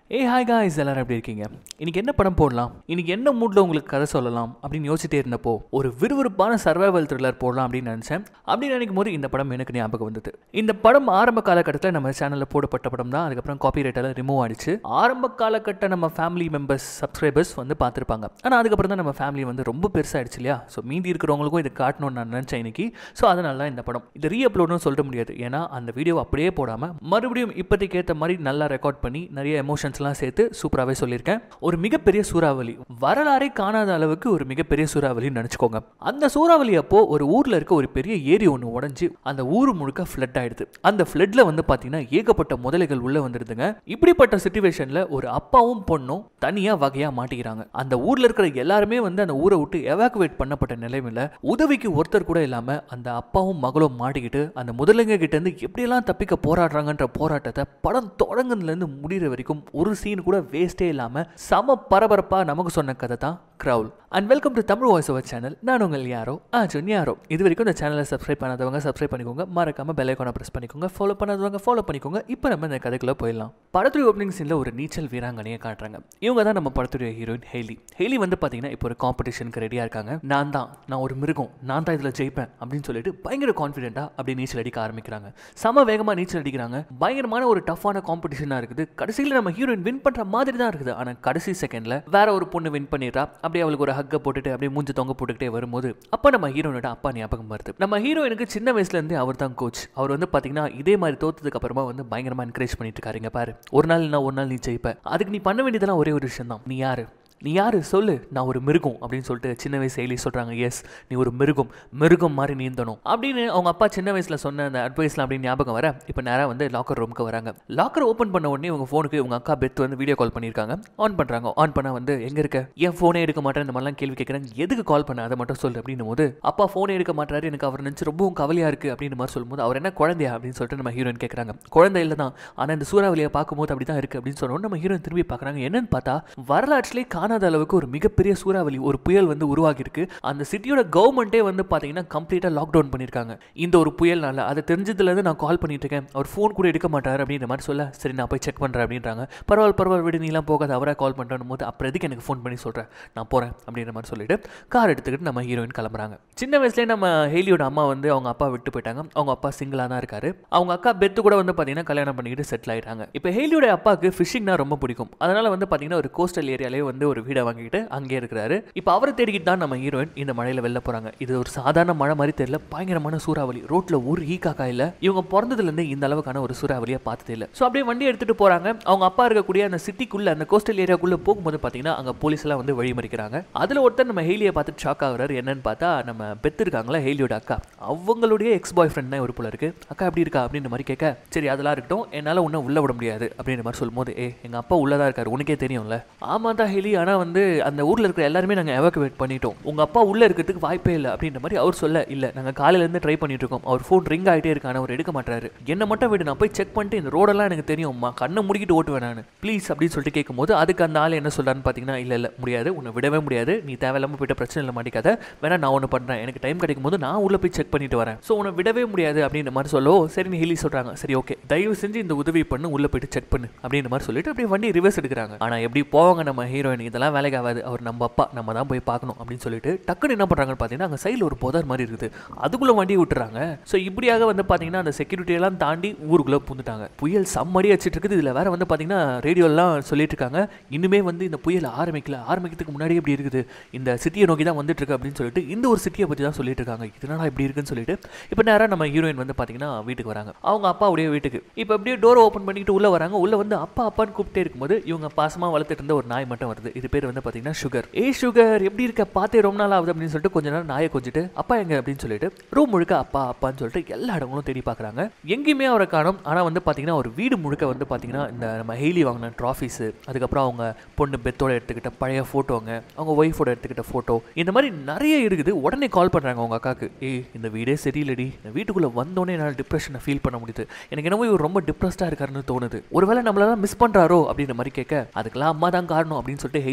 ஏ hi guys எல்லாரும் எப்படி இருக்கீங்க இன்னைக்கு என்ன படம் போடலாம் இன்னைக்கு என்ன மூட்ல உங்களுக்கு கதை சொல்லலாம் அப்படின்னு யோசிச்சிட்டே இருந்தப்போ ஒரு விறுவிறுப்பான சர்வைவல் த்ரில்லர் போடலாம் அப்படின்னு நினைச்சேன் அப்படி நினைக்கும் போது இந்த படம் எனக்கு ஞாபகம் வந்தது இந்த படம் ஆரம்ப காலகட்டத்தில் நம்ம சேனலில் போடப்பட்ட படம் தான் அதுக்கப்புறம் காப்பி ரைட்டெல்லாம் ரிமூவ் ஆயிடுச்சு ஆரம்ப காலகட்ட நம்ம ஃபேமிலி மெம்பர்ஸ் சப்ஸ்கிரைபர்ஸ் வந்து பார்த்துருப்பாங்க ஆனால் அதுக்கப்புறம் தான் நம்ம ஃபேமிலி வந்து ரொம்ப பெருசாகிடுச்சு இல்லையா ஸோ மீதி இருக்கிறவங்களுக்கும் இது காட்டணும்னு நான் நினச்சேன் இன்னைக்கு ஸோ அதனால தான் இந்த படம் இது ரீ அப்லோட்னு சொல்ல முடியாது ஏன்னா அந்த வீடியோ அப்படியே போடாமல் மறுபடியும் இப்போதைக்கு ஏற்ற மாதிரி நல்லா ரெக்கார்ட் பண்ணி நிறைய எமோஷன்ஸ்லாம் சேர்த்து சூப்பராகவே சொல்லியிருக்கேன் ஒரு மிகப்பெரிய சூறாவளி வரலாறே காணாத அளவுக்கு ஒரு மிகப்பெரிய சூறாவளின்னு நினச்சிக்கோங்க அந்த சூறாவளி அப்போ ஒரு ஊரில் இருக்க ஒரு பெரிய ஏரி ஒன்று உடஞ்சி அந்த ஊர் முழுக்க ஃப்ளட் ஆயிடுது அந்த ஃப்ளட்ல வந்து பார்த்தீங்கன்னா ஏகப்பட்ட முதலைகள் உள்ள வந்துடுதுங்க இப்படிப்பட்ட சுச்சுவேஷனில் ஒரு அப்பாவும் பொண்ணும் தனியாக வகையாக மாட்டிக்கிறாங்க அந்த ஊரில் இருக்கிற எல்லாருமே வந்து அந்த ஊரை விட்டு எவாக்குவேட் பண்ணப்பட்ட நிலைமையில் உதவிக்கு ஒருத்தர் கூட இல்லாமல் அந்த அப்பாவும் மகளும் மாட்டிக்கிட்டு அந்த முதலைங்க கிட்ட இருந்து எப்படியெல்லாம் தப்பிக்க போராடுறாங்கன்ற போராட்டத்தை படம் தொடங்குனதுலேருந்து முடிகிற வரைக்கும் ஒரு சீன் கூட வேஸ்டே இல்லாமல் சம பரபரப்பாக நமக்கு சொன்ன கதை தான் க்ரௌல் and welcome to Tamil voice over channel நான் உங்கள் யாரோ அர்ஜுன் யாரோ இது வரைக்கும் இந்த சேனலை சப்ஸ்கிரைப் பண்ணாதவங்க சப்ஸ்கிரைப் பண்ணிக்கோங்க மறக்காம பெல் ஐக்கானை ப்ரெஸ் பண்ணிக்கோங்க ஃபாலோ பண்ணாதவங்க ஃபாலோ பண்ணிக்கோங்க இப்போ நம்ம இந்த கதைக்குள்ளே போயிடலாம் படத்துடைய ஓப்பனிங் சீனில் ஒரு நீச்சல் வீராங்கனையை காட்டுறாங்க இவங்க தான் நம்ம படத்துடைய ஹீரோயின் ஹெய்லி ஹெய்லி வந்து பார்த்தீங்கன்னா இப்போ ஒரு காம்படிஷனுக்கு ரெடியாக இருக்காங்க நான் தான் நான் ஒரு மிருகம் நான் தான் இதில் ஜெயிப்பேன் அப்படின்னு சொல்லிட்டு பயங்கர கான்ஃபிடென்ட்டாக அப்படி நீச்சல் அடிக்க ஆரம்பிக்கிறாங்க செம வேகமாக நீச்சல் அடிக்கிறாங்க பயங்கரமான ஒரு டஃப்பான காம்படிஷனாக இருக்குது கடைசியில் நம்ம ஹீரோயின் வின் பண்ணுற மாதிரி தான் இருக்குது ஆனால் கடைசி செகண்டில் வேற ஒரு பொண்ணு வின் பண்ணிடுறா அப்படியே அவளுக்கு ஒரு ஹக்கை போட்டுட்டு அப்படியே மூஞ்சி தொங்க போட்டுக்கிட்டே வரும்போது அப்போ நம்ம ஹீரோனோட அப்பா ஞாபகம் வருது நம்ம ஹீரோயினுக்கு சின்ன வயசுலேருந்தே அவர் தான் கோச் அவர் வந்து பார்த்தீங்கன்னா இதே மாதிரி தோத்ததுக்கு அப்புறமா வந்து பயங்கரமாக என்கரேஜ் பண்ணிட்டு இருக்காருங்க பாரு ஒரு நாள் நான் ஒரு நாள் நீ ஜெயிப்ப அதுக்கு நீ பண்ண வேண்டியதெல்லாம் ஒரே ஒரு விஷயம் தான் நீ யாரு நீ யாரு சொல்லு நான் ஒரு மிருகம் அப்படின்னு சொல்லிட்டு சின்ன வயசு செயலி சொல்கிறாங்க எஸ் நீ ஒரு மிருகம் மிருகம் மாதிரி நீந்தணும் அப்படின்னு அவங்க அப்பா சின்ன வயசில் சொன்ன அந்த அட்வைஸ்லாம் அப்படின்னு ஞாபகம் வர இப்போ நேராக வந்து லாக்கர் ரூமுக்கு வராங்க லாக்கர் ஓப்பன் பண்ண உடனே உங்கள் ஃபோனுக்கு உங்கள் அக்கா பெத் வந்து வீடியோ கால் பண்ணியிருக்காங்க ஆன் பண்ணுறாங்க ஆன் பண்ணால் வந்து எங்கே இருக்க என் ஃபோனே எடுக்க மாட்டேன் இந்த மாதிரிலாம் கேள்வி கேட்குறாங்க எதுக்கு கால் பண்ண அதை மட்டும் சொல்லு அப்படின்னும் போது அப்பா ஃபோனே எடுக்க மாட்டாரு எனக்கு அவர் நினச்சி ரொம்பவும் கவலையாக இருக்குது அப்படின்னு மாதிரி சொல்லும்போது அவர் என்ன குழந்தையா அப்படின்னு சொல்லிட்டு நம்ம ஹீரோயின் கேட்குறாங்க குழந்தை இல்லை தான் ஆனால் இந்த சூறாவளியை பார்க்கும்போது அப்படி தான் இருக்குது அப்படின்னு சொன்னோம் நம்ம ஹீரோயின் திரும்பி பார்க்குறாங்க என்னன்னு பார்த்தா வரலாற்றிலே காணாத அளவுக்கு ஒரு மிகப்பெரிய சூறாவளி ஒரு புயல் வந்து உருவாகியிருக்கு அந்த சிட்டியோட கவர்மெண்ட்டே வந்து பார்த்தீங்கன்னா கம்ப்ளீட்டாக லாக்டவுன் பண்ணியிருக்காங்க இந்த ஒரு புயல்னால அதை தெரிஞ்சதுலேருந்து நான் கால் பண்ணிட்டு இருக்கேன் அவர் ஃபோன் கூட எடுக்க மாட்டார் அப்படின்ற மாதிரி சொல்ல சரி நான் போய் செக் பண்ணுறேன் அப்படின்றாங்க பரவாயில்ல பரவாயில்ல விடு நீலாம் போகாத அவராக கால் பண்ணுறேன் போது அப்புறம் எதுக்கு எனக்கு ஃபோன் பண்ணி சொல்கிறேன் நான் போகிறேன் அப்படின்ற மாதிரி சொல்லிட்டு கார் எடுத்துக்கிட்டு நம்ம ஹீரோயின் கிளம்புறாங்க சின்ன வயசுலேயே நம்ம ஹேலியோட அம்மா வந்து அவங்க அப்பா விட்டு போயிட்டாங்க அவங்க அப்பா சிங்கிளாக தான் இருக்காரு அவங்க அக்கா பெத்து கூட வந்து பார்த்தீங்கன்னா கல்யாணம் பண்ணிக்கிட்டு செட்டில் ஆயிட்டாங்க இப்போ ஹேலியோட அப்பாவுக்கு ஃபிஷிங்னா ரொம்ப பிடிக்கும் அதனால வந்து பார்த்தீங்கன்னா ஒரு கோஸ்டல் ஏரியாலே வந்து ஒரு வீடை வாங்கிட்டு அங்கே இருக்கிறாரு இப்போ அவரை தேடிக்கிட்டு தான் நம்ம ஹீரோயின் இந்த மழையில் வெளில போகிறாங்க இது ஒரு சாதாரண மழை மாதிரி தெரியல பயங்கரமான சூறாவளி ரோட்டில் ஒரு ஈ காக்கா இல்லை இவங்க பிறந்ததுலேருந்து இந்த அளவுக்கான ஒரு சூறாவளியை பார்த்ததே இல்லை ஸோ அப்படியே வண்டி எடுத்துகிட்டு போகிறாங்க அவங்க அப்பா இருக்கக்கூடிய அந்த சிட்டிக்குள்ளே அந்த கோஸ்டல் ஏரியாக்குள்ளே போகும்போது பார்த்தீங்கன்னா அங்கே போலீஸ் எல்லாம் வந்து வழிமறிக்கிறாங்க அதில் ஒருத்தர் நம்ம ஹெய்லியை பார்த்துட்டு ஷாக் ஆகுறாரு என்னன்னு பார்த்தா நம்ம பெத்து இருக்காங்களா ஹெய்லியோட அக்கா அவங்களுடைய எக்ஸ் பாய் ஃப்ரெண்ட் தான் ஒரு போல இருக்கு அக்கா எப்படி இருக்கா அப்படின்ற மாதிரி கேட்க சரி அதெல்லாம் இருக்கட்டும் என்னால் உன்னை உள்ள விட முடியாது அப்படின்ற மாதிரி சொல்லும்போது ஏ எங்கள் அப்பா உள்ளதா இருக்காரு உனக்கே தெரியும்ல ஆமா தான் ஹெலி ஆனால் வந்து அந்த ஊரில் இருக்கிற எல்லாருமே நாங்கள் எவாக்குவேட் பண்ணிட்டோம் உங்கள் அப்பா உள்ளே இருக்கிறதுக்கு வாய்ப்பே இல்லை அப்படின்ற மாதிரி அவர் சொல்ல இல்லை நாங்கள் காலையிலேருந்து ட்ரை பண்ணிட்டு இருக்கோம் அவர் ஃபோன் ரிங் ஆகிட்டே இருக்கு ஆனால் அவர் எடுக்க மாட்டாரு என்ன மட்டும் விடு நான் போய் செக் பண்ணிட்டு இந்த ரோடெல்லாம் எனக்கு தெரியும்மா கண்ணை முடிக்கிட்டு ஓட்டுவேன் நான் ப்ளீஸ் அப்படின்னு சொல்லிட்டு கேட்கும்போது அதுக்கு அந்த ஆள் என்ன சொல்றான்னு பார்த்தீங்கன்னா இல்லை இல்லை முடியாது உன்னை விடவே முடியாது நீ தேவையில்லாமல் போயிட்ட பிரச்சனை இல்லை மாட்டிக்காத வேணா நான் ஒன்று பண்ணுறேன் எனக்கு டைம் கிடைக்கும் போது நான் உள்ளே போய் செக் பண்ணிட்டு வரேன் ஸோ உன்னை விடவே முடியாது அப்படின்ற மாதிரி சொல்லவோ சரி ஹெலி சொல்கிறாங்க சரி ஓகே தயவு செஞ்சு இந்த உதவி பண்ணு உள்ளே போயிட்டு செக் பண்ணு அப்படின்ற மாதிரி சொல்லிட்டு அப்படியே வண்டி ரிவர்ஸ் எடுக்கிறாங்க ஆனால் எப்படி போவாங்க நம்ம ஹீரோயின் இதெல்லாம் வேலைக்கு ஆகாது அவர் நம்ம அப்பா நம்ம தான் போய் பார்க்கணும் அப்படின்னு சொல்லிட்டு டக்குன்னு என்ன பண்ணுறாங்கன்னு பார்த்தீங்கன்னா அங்கே சைடில் ஒரு புதர் மாதிரி இருக்குது அதுக்குள்ளே வண்டியை விட்டுறாங்க ஸோ இப்படியாக வந்து பார்த்தீங்கன்னா அந்த செக்யூரிட்டி எல்லாம் தாண்டி ஊருக்குள்ளே பூந்துட்டாங்க புயல் செம்மடி வச்சுட்டு இருக்குது இதில் வேற வந்து பார்த்தீங்கன்னா ரேடியோலாம் சொல்லிட்டு இருக்காங்க இன்னுமே வந்து இந்த புயல் ஆரம்பிக்கல ஆரம்பிக்கிறதுக்கு முன்னாடி இப்படி இருக்குது இந்த சிட்டியை நோக்கி தான் வந்துட்டு இருக்கு அப்படின்னு சொல்லிட்டு இந்த ஒரு சிட்டியை பற்றி தான் சொல்லிட்டு இருக்காங்க இதனால இப்படி இருக்குன்னு சொல்லிட்டு இப்போ நேராக நம்ம ஹீரோயின் வந்து பார்த்தீங்கன்னா வீட்டுக்கு வராங்க அவங்க அப்பாவுடைய வீட்டுக்கு இப்போ அப்படியே டோர் ஓப்பன் பண்ணிட்டு உள்ளே வராங்க உள்ளே வந்து அப்பா அப்பான்னு கூப்பிட்டே இருக்கும்போது இவங்க பாசமாக வளர்த்துட்டு இருந்த ஒரு நாய் மட்டும் வருது இது பேர் வந்து பார்த்தீங்கன்னா சுகர் ஏ சுகர் எப்படி இருக்க பார்த்தே ரொம்ப நாள் ஆகுது அப்படின்னு சொல்லிட்டு கொஞ்ச நேரம் நாயை கொஞ்சிட்டு அப்பா எங்க அப்படின்னு சொல்லிட்டு ரூம் முழுக்க அப்பா அப்பான்னு சொல்லிட்டு எல்லா இடங்களும் தேடி பார்க்குறாங்க எங்கேயுமே அவரை காணும் ஆனால் வந்து பார்த்தீங்கன்னா ஒரு வீடு முழுக்க வந்து பார்த்தீங்கன்னா இந்த நம்ம ஹெய்லி வாங்கின ட்ராஃபீஸு அதுக்கப்புறம் அவங்க பொண்ணு பெத்தோட எடுத்துக்கிட்ட பழைய ஃபோட்டோங்க அவங்க ஒய்ஃபோட எடுத்துக்கிட்ட ஃபோட்டோ இந்த மாதிரி நிறைய இருக்குது உடனே கால் பண்ணுறாங்க அவங்க அக்காவுக்கு ஏய் இந்த வீடே சரியில்லடி இந்த வீட்டுக்குள்ளே வந்தோடனே என்னால் டிப்ரெஷனை ஃபீல் பண்ண முடியுது எனக்கு என்னமோ இவர் ரொம்ப டிப்ரெஸ்டாக இருக்காருன்னு தோணுது ஒருவேளை நம்மளெல்லாம் மிஸ் பண்ணுறாரோ அப்படின்ற மாதிரி கேட்க அதுக்கெல்லாம் அம்மா தான் காரணம் அப்படின்னு சொல்லிட்டு ஹெய்லி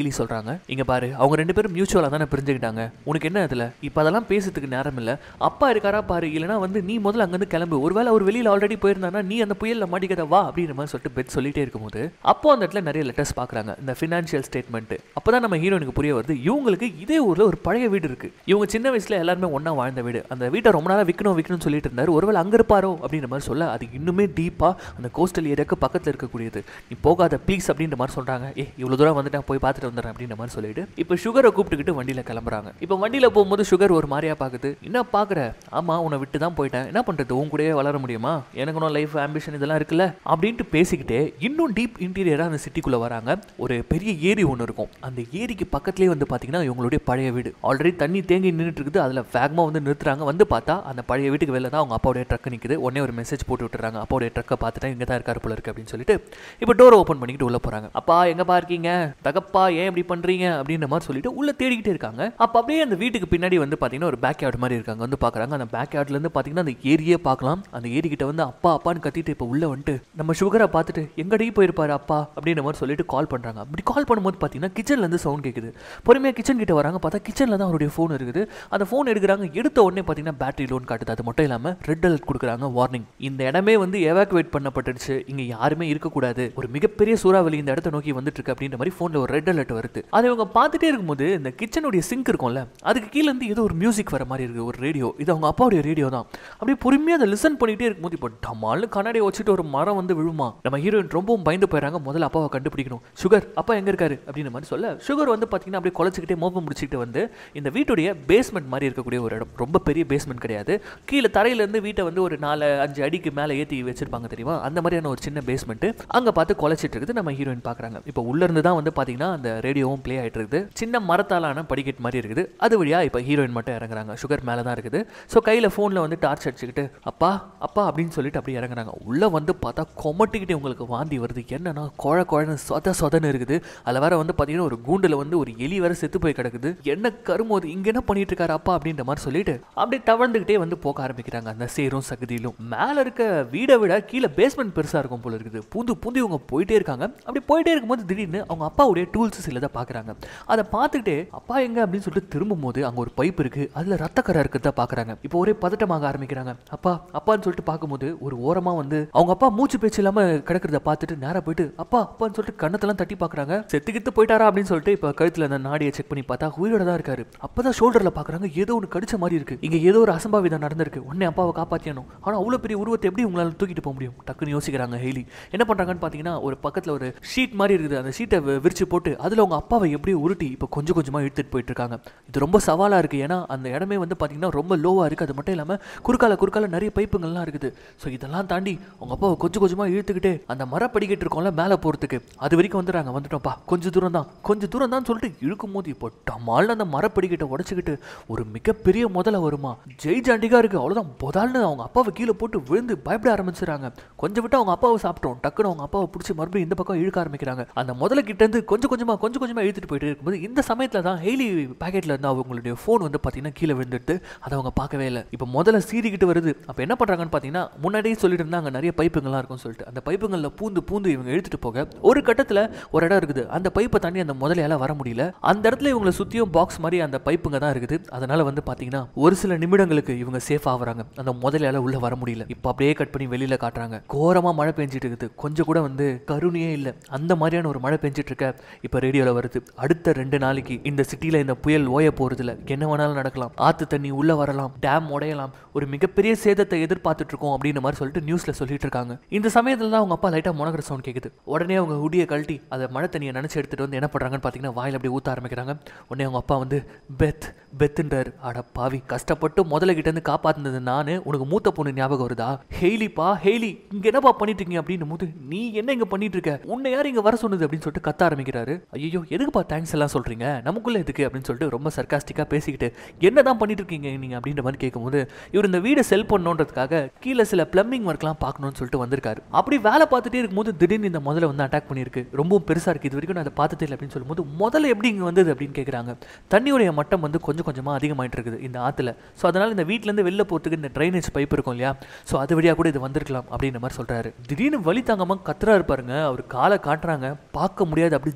ஹெய்லி சொல்றாங்க இங்க பாரு அவங்க ரெண்டு பேரும் மியூச்சுவலா தானே பிரிஞ்சுக்கிட்டாங்க உனக்கு என்ன அதுல இப்ப அதெல்லாம் பேசுறதுக்கு நேரம் இல்ல அப்பா இருக்காரா பாரு இல்லனா வந்து நீ முதல்ல அங்கிருந்து கிளம்பு ஒருவேளை அவர் வெளியில ஆல்ரெடி போயிருந்தானா நீ அந்த புயல்ல மாட்டிக்கத வா அப்படின்ற மாதிரி சொல்லிட்டு பெத் சொல்லிட்டே இருக்கும்போது அப்போ அந்த இடத்துல நிறைய லெட்டர்ஸ் பாக்குறாங்க இந்த ஃபினான்ஷியல் ஸ்டேட்மெண்ட் அப்பதான் நம்ம ஹீரோனுக்கு புரிய வருது இவங்களுக்கு இதே ஊர்ல ஒரு பழைய வீடு இருக்கு இவங்க சின்ன வயசுல எல்லாருமே ஒண்ணா வாழ்ந்த வீடு அந்த வீட்டை ரொம்ப நாளா விற்கணும் விற்கணும்னு சொல்லிட்டு இருந்தாரு ஒருவேளை அங்க இருப்பாரோ அப்படின்ற மாதிரி சொல்ல அது இன்னுமே டீப்பா அந்த கோஸ்டல் ஏரியாக்கு பக்கத்துல இருக்கக்கூடியது நீ போகாத ப்ளீஸ் அப்படின்ற மாதிரி சொல்றாங்க ஏ இவ்வளவு தூரம் வந்துட்டேன் போய் பார்த்துட்டு வந்துடுறேன் அப்படின்ற மாதிரி சொல்லிட்டு இப்போ சுகரை கூப்பிட்டுக்கிட்டு வண்டியில கிளம்புறாங்க இப்போ வண்டியில போகும்போது சுகர் ஒரு மாதிரியா பாக்குது என்ன பாக்குற ஆமா உன்னை விட்டு தான் போயிட்டேன் என்ன பண்றது உன் கூடயே வளர முடியுமா எனக்கு ஒன்றும் லைஃப் ஆம்பிஷன் இதெல்லாம் இருக்குல்ல அப்படின்ட்டு பேசிக்கிட்டே இன்னும் டீப் இன்டீரியரா அந்த சிட்டிக்குள்ள வராங்க ஒரு பெரிய ஏரி ஒன்று இருக்கும் அந்த ஏரிக்கு பக்கத்துலேயே வந்து பார்த்தீங்கன்னா இவங்களுடைய பழைய வீடு ஆல்ரெடி தண்ணி தேங்கி நின்றுட்டு இருக்குது அதில் வேகமாக வந்து நிறுத்துறாங்க வந்து பார்த்தா அந்த பழைய வீட்டுக்கு வெளில தான் அவங்க அப்பாவுடைய ட்ரக் நிற்குது உடனே ஒரு மெசேஜ் போட்டு விட்டுறாங்க அப்பாவுடைய ட்ரக்கை பார்த்துட்டா இங்கே தான் இருக்காரு போல இருக்கு அப்படின்னு சொல்லிட்டு இப்போ டோர் ஓப்பன் பண்ணிக்கிட்டு உள்ள போறாங்க அப்பா எங்கப்பா இருக்கீங்க தகப்பா ஏன் இப்படி பண்றீங்க அப்படின்ற மாதிரி சொல்லிட்டு உள்ள தேடிக்கிட்டே இருக்காங்க அப்போ அப்படியே அந்த வீட்டுக்கு பின்னாடி வந்து பார்த்தீங்கன்னா ஒரு பேக் யார்டு மாதிரி இருக்காங்க வந்து பார்க்குறாங்க அந்த பேக் யார்ட்ல இருந்து பார்த்தீங்கன்னா அந்த ஏரியே பார்க்கலாம் அந்த ஏரி கிட்ட வந்து அப்பா அப்பான்னு கத்திட்டு இப்போ உள்ள வந்துட்டு நம்ம சுகரை பார்த்துட்டு எங்கடி போயிருப்பாரு அப்பா அப்படின்ற மாதிரி சொல்லிட்டு கால் பண்றாங்க அப்படி கால் பண்ணும்போது பார்த்தீங்கன்னா கிச்சன்ல இருந்து சவுண்ட் கேட்குது பொறுமையாக கிச்சன் கிட்ட வராங்க பார்த்தா கிச்சனில் தான் அவருடைய ஃபோன் இருக்குது அந்த ஃபோன் எடுக்கிறாங்க எடுத்த உடனே பார்த்தீங்கன்னா பேட்டரி லோன் காட்டுது அது மட்டும் இல்லாமல் ரெட் அலர்ட் கொடுக்குறாங்க வார்னிங் இந்த இடமே வந்து எவாக்குவேட் பண்ணப்பட்டுடுச்சு இங்கே யாருமே இருக்கக்கூடாது ஒரு மிகப்பெரிய சூறாவளி இந்த இடத்த நோக்கி வந்துட்டு இருக்கு அப்படின்ற மாதிரி ஃபோனில் ஒரு ரெட் அலர்ட் வருது அதை இவங்க பார்த்துட்டே இருக்கும்போது இந்த கிச்சனுடைய சிங்க் இருக்கும்ல அதுக்கு கீழே இருந்து ஏதோ ஒரு மியூசிக் வர மாதிரி இருக்குது ஒரு ரேடியோ இது அவங்க அப்பாவுடைய ரேடியோ தான் அப்படியே பொறுமையாக அதை லிசன் பண்ணிட்டே இருக்கும்போது இப்போ டமால்னு கண்ணாடியை வச்சுட்டு ஒரு மரம் வந்து விழுமா நம்ம ஹீரோயின் ரொம்பவும் பயந்து போயிடறாங்க முதல்ல அப்பாவை கண்டுபிடிக்கணும் சுகர் அப்பா எங்க இருக்காரு அப்படின்னு மாதிரி சொல்ல சுகர் வந்து பார்த்தீங்கன்னா அப்படியே குலைச்சிக்கிட்டே மோப்பம் முடிச்சுக்கிட்டு வந்து இந்த வீட்டுடைய பேஸ்மெண்ட் மாதிரி இருக்கக்கூடிய ஒரு இடம் ரொம்ப பெரிய பேஸ்மெண்ட் கிடையாது கீழே தரையிலேருந்து வீட்டை வந்து ஒரு நாலு அஞ்சு அடிக்கு மேலே ஏற்றி வச்சிருப்பாங்க தெரியுமா அந்த மாதிரியான ஒரு சின்ன பேஸ்மெண்ட் அங்கே பார்த்து குலைச்சிட்டு இருக்குது நம்ம ஹீரோயின் பார்க்குறாங்க இப்போ உள்ள இருந்து தான் வந்து பார்த்தீங்கன்னா அந்த ரேடியோவும் ப்ளே ஆகிட்டு இருக்குது சின்ன மரத்தாலான படிக்கட் மாதிரி இருக்குது அது வழியா இப்போ ஹீரோயின் மட்டும் இறங்குறாங்க சுகர் மேலே தான் இருக்குது ஸோ கையில் ஃபோனில் வந்து டார்ச் அடிச்சுக்கிட்டு அப்பா அப்பா அப்படின்னு சொல்லிட்டு அப்படியே இறங்குறாங்க உள்ளே வந்து பார்த்தா கொமட்டிக்கிட்டு உங்களுக்கு வாந்தி வருது என்னன்னா குழ குழன்னு சொத சொதன்னு இருக்குது அதில் வேற வந்து பார்த்தீங்கன்னா ஒரு கூண்டில் வந்து ஒரு எலி வேற செத்து போய் கிடக்குது என்ன கருமோது இங்கே என்ன பண்ணிட்டு இருக்காரு அப்பா அப்படின்ற மாதிரி சொல்லிட்டு அப்படியே தவழ்ந்துக்கிட்டே வந்து போக ஆரம்பிக்கிறாங்க அந்த சேரும் சகதியிலும் மேலே இருக்க வீடை விட கீழே பேஸ்மெண்ட் பெருசாக இருக்கும் போல இருக்குது பூந்து பூந்து இவங்க போயிட்டே இருக்காங்க அப்படி போயிட்டே இருக்கும்போது திடீர்னு அவங்க அப்பாவுடைய டூல்ஸ் சிலதை பார்க்குறாங்க அதை பார்த்துக்கிட்டே அப்பா எங்க அப்படின்னு சொல்லிட்டு திரும்பும் போது அங்கே ஒரு பைப் இருக்கு அதில் ரத்தக்கரை இருக்கிறத பார்க்குறாங்க இப்போ ஒரே பதட்டமாக ஆரம்பிக்கிறாங்க அப்பா அப்பான்னு சொல்லிட்டு பார்க்கும்போது ஒரு ஓரமாக வந்து அவங்க அப்பா மூச்சு பேச்சு இல்லாமல் கிடக்கிறத பார்த்துட்டு நேராக போயிட்டு அப்பா அப்பான்னு சொல்லிட்டு கண்ணத்தெல்லாம் தட்டி பார்க்குறாங்க செத்துக்கிட்டு போயிட்டாரா அப்படின்னு சொல்லிட்டு இப்போ கழுத்தில் அந்த நாடியை செக் பண்ணி பார்த்தா உயிரோட தான் இருக்காரு அப்பதான் ஷோல்டரில் பார்க்குறாங்க ஏதோ ஒன்று கடிச்ச மாதிரி இருக்கு இங்கே ஏதோ ஒரு அசம்பாவிதம் நடந்திருக்கு உடனே அப்பாவை காப்பாற்றியணும் ஆனால் அவ்வளோ பெரிய உருவத்தை எப்படி உங்களால் தூக்கிட்டு போக முடியும் டக்குன்னு யோசிக்கிறாங்க ஹெய்லி என்ன பண்ணுறாங்கன்னு பார்த்தீங்கன்னா ஒரு பக்கத்தில் ஒரு ஷீட் மாதிரி இருக்குது அந்த ஷீட்டை விரிச்சு போட்டு அதில் அவங்க அப்பாவை எப்படியும் உருட்டி இப்போ கொஞ்சம் கொஞ்சமாக இழுத்துட்டு போயிட்டு இருக்காங்க இது ரொம்ப சவாலாக இருக்குது ஏன்னா அந்த இடமே வந்து பார்த்தீங்கன்னா ரொம்ப லோவாக இருக்குது அது மட்டும் இல்லாமல் குறுக்கால குறுக்கால நிறைய பைப்புங்கள்லாம் இருக்குது ஸோ இதெல்லாம் தாண்டி அவங்க அப்பாவை கொஞ்சம் கொஞ்சமாக இழுத்துக்கிட்டு அந்த மரப்படிக்கிட்டு இருக்கோம்ல மேலே போகிறதுக்கு அது வரைக்கும் வந்துடுறாங்க வந்துட்டோம்ப்பா கொஞ்சம் தூரம் தான் கொஞ்சம் தூரம் தான் சொல்லிட்டு இழுக்கும் போது இப்போ டமால்னு அந்த மரப்படிக்கிட்ட உடச்சிக்கிட்டு ஒரு மிகப்பெரிய முதல்ல வருமா ஜெய் ஜாண்டிகா இருக்கு அவ்வளோதான் பொதால்னு அவங்க அப்பாவை கீழே போட்டு விழுந்து பயப்பட ஆரம்பிச்சிடுறாங்க கொஞ்சம் விட்டு அவங்க அப்பாவை சாப்பிட்டோம் டக்குன்னு அவங்க அப்பாவை பிடிச்சி மறுபடியும் இந்த பக்கம் இழுக்க ஆரம்பிக்கிறாங்க அந்த முதல்ல கிட்ட இருந்து கொஞ்சம் கொஞ்சமாக கொஞ்சம் கொஞ்சமாக இழுத்துட்டு போயிட்டு இருக்கும்போது இந்த சமயத்தில் தான் ஹெய்லி பேக்கெட்டில் இருந்து அவங்களுடைய ஃபோன் வந்து பார்த்தீங்கன்னா கீழே விழுந்துட்டு அதை அவங்க பார்க்கவே இல்லை இப்போ முதல்ல சீறிக்கிட்டு வருது அப்போ என்ன பண்ணுறாங்கன்னு பார்த்தீங்கன்னா முன்னாடியே சொல்லிட்டு இருந்தாங்க நிறைய பைப்புங்கள்லாம் இருக்கும்னு சொல்லிட்டு அந்த பைப்புங்களில் பூந்து பூந்து இவங்க இழுத்துட்டு போக ஒரு கட்டத்தில் ஒரு இடம் இருக்குது அந்த பைப்பை தாண்டி அந்த முதலையால வர முடியல அந்த இடத்துல இவங்களை சுற்றியும் பாக்ஸ் மாதிரி அந்த பைப்புங்க தான் இருக்குது அதனால வந்து பார்த்தீங்கன்னா ஒரு சில நிமிடங்களுக்கு இவங்க சேஃப் ஆகுறாங்க அந்த முதலையால உள்ள வர முடியல இப்போ அப்படியே கட் பண்ணி வெளியில காட்டுறாங்க கோரமா மழை பெஞ்சிட்டு இருக்குது கொஞ்சம் கூட வந்து கருணையே இல்லை அந்த மாதிரியான ஒரு மழை பெஞ்சிட்டு இருக்க இப்போ ரேடியோவில் வருது அடுத்த ரெண்டு நாளைக்கு இந்த சிட்டியில் இந்த புயல் ஓய போறதுல என்ன வேணாலும் நடக்கலாம் ஆத்து தண்ணி உள்ள வரலாம் டேம் உடையலாம் ஒரு மிகப்பெரிய சேதத்தை எதிர்பார்த்துட்டு இருக்கோம் அப்படின்ற மாதிரி சொல்லிட்டு நியூஸ்ல சொல்லிட்டு இருக்காங்க இந்த சமயத்துல தான் அவங்க அப்பா லைட்டா முனகிற சவுண்ட் கேக்குது உடனே அவங்க ஹுடியை கழட்டி அதை மழை தண்ணியை நினைச்சு எடுத்துட்டு வந்து என்ன பண்றாங்கன்னு பார்த்தீங்கன்னா வாயில் அப்படியே ஊத்த ஆரம்பிக்கிறாங்க உடனே அவங்க அப்பா வந்து பெத் பெத்துன்றாரு அட பாவி கஷ்டப்பட்டு முதல்ல கிட்ட இருந்து காப்பாத்துனது நானு உனக்கு மூத்த பொண்ணு ஞாபகம் வருதா ஹெய்லிப்பா ஹெய்லி இங்க என்னப்பா பண்ணிட்டு இருக்கீங்க அப்படின்னு போது நீ என்ன இங்க பண்ணிட்டு இருக்க உன்னை யார் இங்க வர சொன்னது அப்படின்னு சொல்லிட்டு கத்த ஆரம்பிக்கிறாரு ஐயோ எதுக்குப்பா தேங்க்ஸ் எல்லாம் சொல்றீங்க நமக்குள்ள எதுக்கு அப்படின்னு சொல்லிட்டு ரொம்ப சர்க்காஸ்டிக்கா பேசிக்கிட்டு என்னதான் பண்ணிட்டு இருக்கீங்க நீங்க அப்படின்ற மாதிரி கேட்கும்போது இவர் இந்த வீடை செல் பண்ணணுன்றதுக்காக கீழே சில பிளம்பிங் ஒர்க்லாம் பார்க்கணும்னு சொல்லிட்டு வந்திருக்காரு அப்படி வேலை பார்த்துட்டே இருக்கும்போது திடீர்னு இந்த முதல்ல வந்து அட்டாக் பண்ணியிருக்கு ரொம்பவும் பெருசா இருக்கு இது வரைக்கும் நான் அதை பார்த்ததே இல்லை அப்படின்னு சொல்லும்போது முதல்ல எப்படி இங்க வந்தது அப்படின்னு கேட்குறாங்க தண்ணியுடைய மட்டம் வந்து கொஞ்சம் கொஞ்சமா அதிகமாயிட்டு இருக்குது இந்த ஆத்துல ஸோ அதனால இந்த வீட்ல இருந்து வெளில போறதுக்கு இந்த ட்ரைனேஜ் பைப் இருக்கும் இல்லையா ஸோ அது வழியா கூட இது வந்திருக்கலாம் அப்படின்ற மாதிரி சொல்றாரு திடீர்னு வலி தாங்காம கத்துறா இருப்பாருங்க அவர் காலை காட்டுறாங்க பார்க்க முடியாது அப்படி ஜிவ்வுன்னு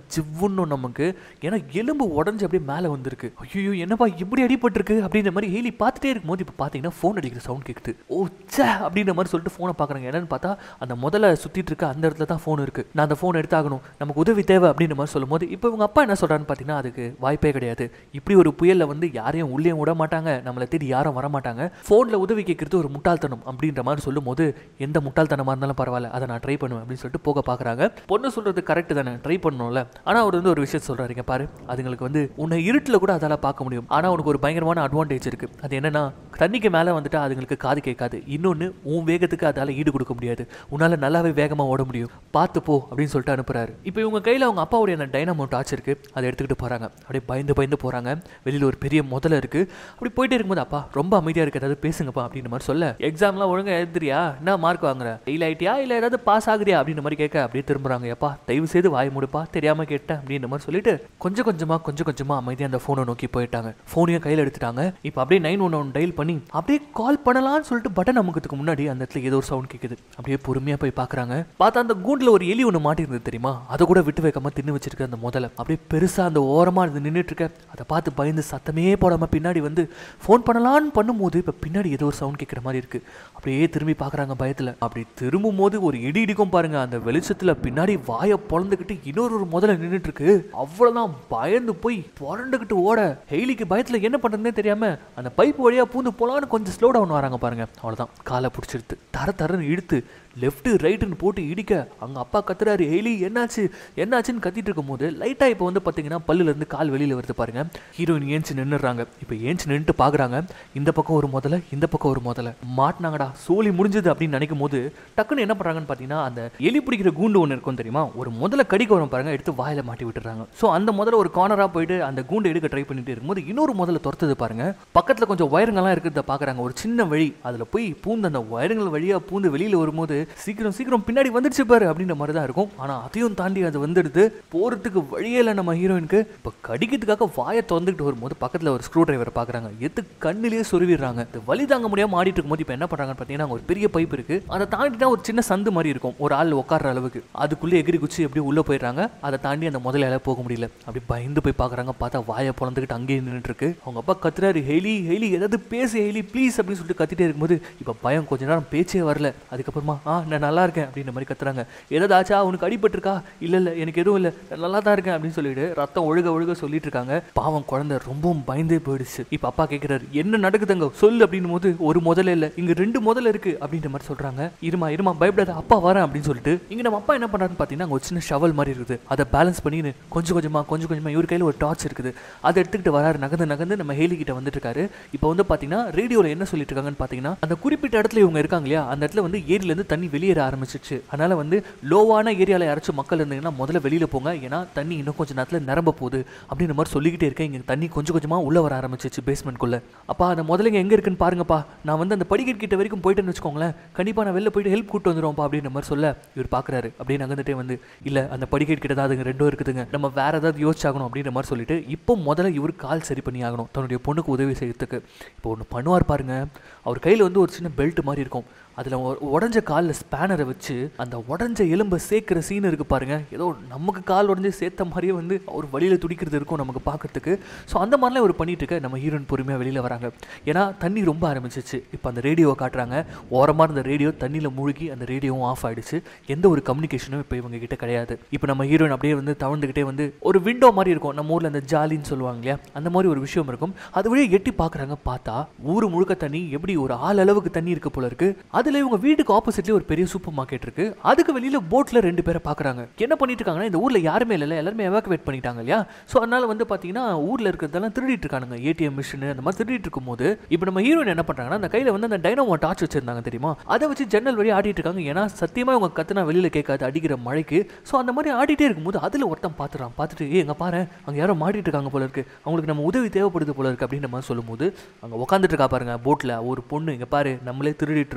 ஓடணும் நமக்கு ஏன்னா எலும்பு உடஞ்சி அப்படியே மேலே வந்திருக்கு ஐயோ என்னப்பா இப்படி அடிபட்டிருக்கு அப்படின்ற மாதிரி ஹெய்லி பார்த்துட்டே இருக்கும்போது இப்போ பார்த்தீங்கன்னா ஃபோன் அடிக்கிற சவுண்ட் கேட்குது ஓ ச்சே அப்படின்ற மாதிரி சொல்லிட்டு ஃபோனை பார்க்குறாங்க என்னன்னு பார்த்தா அந்த முதல்ல சுற்றிட்டு இருக்க அந்த இடத்துல தான் ஃபோன் இருக்குது நான் அந்த ஃபோன் எடுத்தாகணும் நமக்கு உதவி தேவை அப்படின்ற மாதிரி சொல்லும்போது இப்போ இவங்க அப்பா என்ன சொல்கிறான்னு பார்த்தீங்கன்னா அதுக்கு வாய்ப்பே கிடையாது இப்படி ஒரு புயலில் வந்து யாரையும் உள்ளே விட மாட்டாங்க நம்மளை தேடி யாரும் வர மாட்டாங்க ஃபோனில் உதவி கேட்குறது ஒரு முட்டாள்தனம் அப்படின்ற மாதிரி சொல்லும்போது எந்த முட்டாள்தனமாக இருந்தாலும் பரவாயில்ல அதை நான் ட்ரை பண்ணுவேன் அப்படின்னு சொல்லிட்டு போக பார்க்குறாங்க பொண்ணு சொல்கிறது கரெக்ட் தானே ட்ரை பண்ணணும்ல ஆனால் அவர் வந்து ஒரு விஷயம் சொல்கிறாருங்க பாரு அதுங்களுக்கு வந்து உன்னை இருட்டில் கூட அதால் பார்க்க முடியும் ஆனால் உனக்கு ஒரு பயங்கரமான அட்வான்டேஜ் இருக்குது அது என்னன்னா தண்ணிக்கு மேலே வந்துட்டு அதுங்களுக்கு காது கேட்காது இன்னொன்று உன் வேகத்துக்கு அதால் ஈடு கொடுக்க முடியாது உன்னால் நல்லாவே வேகமாக ஓட முடியும் பார்த்து போ அப்படின்னு சொல்லிட்டு அனுப்புறாரு இப்போ இவங்க கையில் அவங்க அப்பாவுடைய அந்த டைனமோ டார்ச் இருக்கு அதை எடுத்துக்கிட்டு போகிறாங்க அப்படியே பயந்து பயந்து போகிறாங்க வெளியில் ஒரு பெரிய முதல்ல இருக்கு அப்படி போயிட்டே இருக்கும்போது அப்பா ரொம்ப அமைதியாக இருக்கு ஏதாவது பேசுங்கப்பா அப்படின்ற மாதிரி சொல்ல எக்ஸாம்லாம் ஒழுங்கா எழுதுறியா என்ன மார்க் வாங்குற ஃபெயில் ஆயிட்டியா இல்லை ஏதாவது பாஸ் ஆகுறியா அப்படின்ற மாதிரி கேட்க அப்படியே திரும்புறாங்க எப்பா தயவு செய்து வாய் முடுப்பா தெரியாம கேட்டேன் அப்படின்ற மாதிரி சொல்லிட்டு கொஞ்சம் கொஞ்சமா கொஞ்சம் கொஞ்சமா அமைதியாக அந்த ஃபோனை நோக்கி போயிட்டாங்க ஃபோனையும் கையில் எடுத்துட்டாங்க இப்போ அப்படியே நைன் ஒன் ஒன் டயல் பண்ணி அப்படியே கால் பண்ணலாம்னு சொல்லிட்டு பட்டன் அமுக்கிறதுக்கு முன்னாடி அந்த இடத்துல ஏதோ ஒரு சவுண்ட் கேட்குது அப்படியே பொறுமையா போய் பார்க்கறாங்க பார்த்தா அந்த கூண்டில் ஒரு எலி ஒன்று மாட்டிருந்தது தெரியுமா அதை கூட விட்டு வைக்காம தின்னு வச்சிருக்க அந்த முதல்ல அப்படியே பெருசா அந்த ஓரமா இருந்து நின்றுட்டு இருக்க அதை பார்த்து பயந்து சத்தமே போடாம பின்னாடி வந்து ஃபோன் பண்ணலான்னு பண்ணும்போது இப்போ பின்னாடி ஏதோ ஒரு சவுண்ட் கேட்குற மாதிரி இருக்கு அப்படியே திரும்பி பார்க்கறாங்க பயத்துல அப்படி திரும்பும் போது ஒரு இடி இடிக்கும் பாருங்க அந்த வெளிச்சத்துல பின்னாடி வாயை பொழந்துக்கிட்டு இன்னொரு ஒரு முதல்ல நின்றுட்டு இருக்கு அவ்வளவுதான் பயந்து போய் புரண்டுக்கிட்டு ஓட ஹெய்லிக்கு பயத்துல என்ன பண்றதுனே தெரியாம அந்த பைப் வழியா பூந்து போலான்னு கொஞ்சம் ஸ்லோ டவுன் வராங்க பாருங்க அவ்வளவுதான் காலை பிடிச்சிருத்து தர தரன்னு இழுத்து லெஃப்ட் ரைட்டுன்னு போட்டு இடிக்க அங்க அப்பா கத்துறாரு ஹெய்லி என்னாச்சு என்னாச்சுன்னு கத்திட்டு இருக்கும்போது லைட்டா இப்போ வந்து பாத்தீங்கன்னா பல்லுல இருந்து கால் வெளியில வருது பாருங்க ஹீரோயின் ஏஞ்சி நின்னுறாங்க இப்போ ஏஞ்சி நின்னுட்டு பாக்குறாங்க இந்த பக்கம் ஒரு முதல்ல இந்த பக்கம் ஒரு முதல்ல மாட்டினாங்கடா சோலி முடிஞ்சது அப்படின்னு நினைக்கும் போது டக்குன்னு என்ன பண்றாங்கன்னு பாத்தீங்கன்னா அந்த எலி பிடிக்கிற கூண்டு ஒன்று இருக்கும் தெரியுமா ஒரு முதல்ல கடிக்க வரும் பாருங்க எடுத்து வாயில மாட்டி விட்டுறாங்க ஸோ அந்த முதல்ல ஒரு கார்னரா போயிட்டு அந்த கூண்டு எடுக்க ட்ரை பண்ணிட்டு இருக்கும்போது இன்னொரு முதல்ல துரத்துது பாருங்க பக்கத்துல கொஞ்சம் வயருங்கெல்லாம் இருக்கிறத பாக்குறாங்க ஒரு சின்ன வழி அதுல போய் பூந்து அந்த வயருங்கள் வழியா பூந்து வெளியில வரும்போது சீக்கிரம் சீக்கிரம் பின்னாடி வந்துடுச்சு பாரு அப்படின்ற மாதிரி தான் இருக்கும் ஆனா அதையும் தாண்டி அது வந்துடுது போறதுக்கு வழியே இல்லை நம்ம ஹீரோயினுக்கு இப்போ கடிக்கிறதுக்காக வாயை திறந்துக்கிட்டு வரும்போது பக்கத்துல ஒரு ஸ்க்ரூ டிரைவர் பாக்குறாங்க எத்து கண்ணிலேயே சொருவிடுறாங்க இது வலி தாங்க முடியாம ஆடிட்டு இருக்கும்போது இப்போ என்ன பண்றாங்கன்னு பார்த்தீங்கன்னா அங்க ஒரு பெரிய பைப் இருக்கு அதை தாண்டி தான் ஒரு சின்ன சந்து மாதிரி இருக்கும் ஒரு ஆள் உட்கார்ற அளவுக்கு அதுக்குள்ளே எகிரி குச்சி எப்படி உள்ள போயிடுறாங்க அதை தாண்டி அந்த முதல்ல போக முடியல அப்படி பயந்து போய் பார்க்கறாங்க பார்த்தா வாயை பொழந்துக்கிட்டு அங்கேயே நின்றுட்டு இருக்கு அவங்க அப்பா கத்துறாரு ஹெய்லி ஹெய்லி ஏதாவது பேசு ஹெய்லி ப்ளீஸ் அப்படின்னு சொல்லிட்டு கத்திட்டே இருக்கும்போது இப்போ பயம் கொஞ்ச நேரம் பேச்சே வரல அதுக்கப்புறமா ஆ நான் நல்லா இருக்கேன் அப்படின்ற மாதிரி கத்துறாங்க ஏதாவது ஆச்சா உனக்கு அடிபட்டிருக்கா இல்ல இல்ல எனக்கு எதுவும் இல்லை நான் நல்லா தான் இருக்கேன் அப்படின்னு சொல்லிட்டு ரத்தம் ஒழுக ஒழுக சொல்லிட்டு இருக்காங்க பாவம் குழந்தை ரொம்பவும் பயந்தே போயிடுச்சு இப்போ அப்பா கேட்கிறாரு என்ன நடக்குதுங்க சொல்லு அப்படின்னும் போது ஒரு முதல்ல இல்லை இங்க ரெண்டு முதல்ல இருக்கு அப்படின்ற மாதிரி சொல்றாங்க இருமா இருமா பயப்படாத அப்பா வரேன் அப்படின்னு சொல்லிட்டு இங்க நம்ம அப்பா என்ன பண்றாருன்னு பார்த்தீங்கன்னா அங்க ஒரு சின்ன ஷவல் மாதிரி இருக்குது அதை பேலன்ஸ் பண்ணி கொஞ்சம் கொஞ்சமா கொஞ்சம் கொஞ்சமா இவர் கையில ஒரு டார்ச் இருக்குது அதை எடுத்துக்கிட்டு வராரு நகர்ந்து நகர்ந்து நம்ம ஹேலி கிட்ட வந்துட்டு இருக்காரு இப்போ வந்து பாத்தீங்கன்னா ரேடியோல என்ன சொல்லிட்டு இருக்காங்கன்னு பாத்தீங்கன்னா அந்த குறிப்பிட்ட இடத்துல இவங்க இருக்காங்க இல்லையா அந்த இடத்துல வந்து ஏரியில இருந்து தண்ணி வெளியேற ஆரம்பிச்சிச்சு அதனால வந்து லோவான ஏரியால யாராச்சும் மக்கள் இருந்தீங்கன்னா முதல்ல வெளியில போங்க ஏன்னா தண்ணி இன்னும் கொஞ்சம் நேரத்துல நிரம்ப போகுது அப்படின்ற மாதிரி சொல்லிக்கிட்டே இருக்கேன் இங்க தண்ணி கொஞ்சம் கொஞ்சமா உள்ள வர ஆரம்பிச்சிச்சு பேஸ்மெண்ட்குள்ள அப்பா அந்த முதல்ல எங்க இருக்குன்னு பாருங்கப்பா நான் வந்து அந்த படிக்கட் கிட்ட வரைக்கும் போயிட்டேன்னு வச்சுக்கோங்களேன் கண்டிப்பா நான் வெளில போயிட்டு ஹெல்ப் கூட்டு வந்துடுவோம்ப்பா அப்படின்ற மாதிரி சொல்ல இவர் பாக்குறாரு அப்படியே நகர்ந்துட்டே வந்து இல்ல அந்த படிக்கட் கிட்ட தான் அதுங்க ரெண்டும் இருக்குதுங்க நம்ம வேற ஏதாவது யோசிச்சாகணும் அப்படின்ற மாதிரி சொல்லிட்டு இப்போ முதல்ல இவர் கால் சரி பண்ணி ஆகணும் தன்னுடைய பொண்ணுக்கு உதவி செய்யறதுக்கு இப்போ ஒன்று பண்ணுவார் பாருங்க அவர் கையில் வந்து ஒரு சின்ன பெல்ட் மாதிரி இருக்கும் அதில் உடஞ்ச காலில் ஸ்பேனரை வச்சு அந்த உடஞ்ச எலும்பை சேர்க்குற சீன் இருக்கு பாருங்க ஏதோ நமக்கு கால் உடஞ்சி சேர்த்த மாதிரியே வந்து அவர் வழியில் துடிக்கிறது இருக்கும் நமக்கு பார்க்கறதுக்கு ஸோ அந்த மாதிரிலாம் இவர் பண்ணிட்டு இருக்க நம்ம ஹீரோயின் பொறுமையாக வெளியில் வராங்க ஏன்னா தண்ணி ரொம்ப ஆரம்பிச்சிச்சு இப்போ அந்த ரேடியோவை காட்டுறாங்க ஓரமாக இருந்த ரேடியோ தண்ணியில் மூழ்கி அந்த ரேடியோவும் ஆஃப் ஆயிடுச்சு எந்த ஒரு கம்யூனிகேஷனும் இப்போ இவங்க கிட்ட கிடையாது இப்போ நம்ம ஹீரோயின் அப்படியே வந்து தவழ்ந்துக்கிட்டே வந்து ஒரு விண்டோ மாதிரி இருக்கும் நம்ம ஊரில் அந்த ஜாலின்னு சொல்லுவாங்க இல்லையா அந்த மாதிரி ஒரு விஷயம் இருக்கும் அது வழியாக எட்டி பார்க்குறாங்க பார்த்தா ஊர் முழுக்க தண்ணி எப்படி ஒரு ஆள் அளவுக்கு தண்ணி இருக்கு போல இருக்கு அதுல இவங்க வீட்டுக்கு ஆப்போசிட்லயே ஒரு பெரிய சூப்பர் மார்க்கெட் இருக்கு அதுக்கு வெளியில போட்ல ரெண்டு பேரை பாக்குறாங்க என்ன பண்ணிட்டு இருக்காங்கன்னா இந்த ஊர்ல யாருமே இல்ல எல்லாருமே எவாக்குவேட் பண்ணிட்டாங்க இல்லையா சோ அதனால வந்து பாத்தீங்கன்னா ஊர்ல இருக்கிறதெல்லாம் திருடிட்டு இருக்கானுங்க ஏடிஎம் மிஷின் அந்த மாதிரி திருடிட்டு இருக்கும்போது இப்போ நம்ம ஹீரோயின் என்ன பண்றாங்கன்னா அந்த கையில வந்து அந்த டைனமோ டார்ச் வச்சிருந்தாங்க தெரியுமா அதை வச்சு ஜன்னல் வழியா ஆடிட்டு இருக்காங்க ஏன்னா சத்தியமா இவங்க கத்துனா வெளியில கேட்காது அடிக்கிற மழைக்கு சோ அந்த மாதிரி ஆடிட்டே இருக்கும்போது அதுல ஒருத்தன் பாத்துறான் பார்த்துட்டு ஏ எங்க பாரு அங்க யாரோ மாட்டிட்டு இருக்காங்க போல இருக்கு அவங்களுக்கு நம்ம உதவி தேவைப்படுது போல இருக்கு அப்படின்ற மாதிரி சொல்லும்போது அங்க உட்காந்துட்டு இருக்கா பாருங்க போட்ல ஒரு பொண்ணு இங்க பாரு நம்மளே திருடிட்டு இருக்கோம்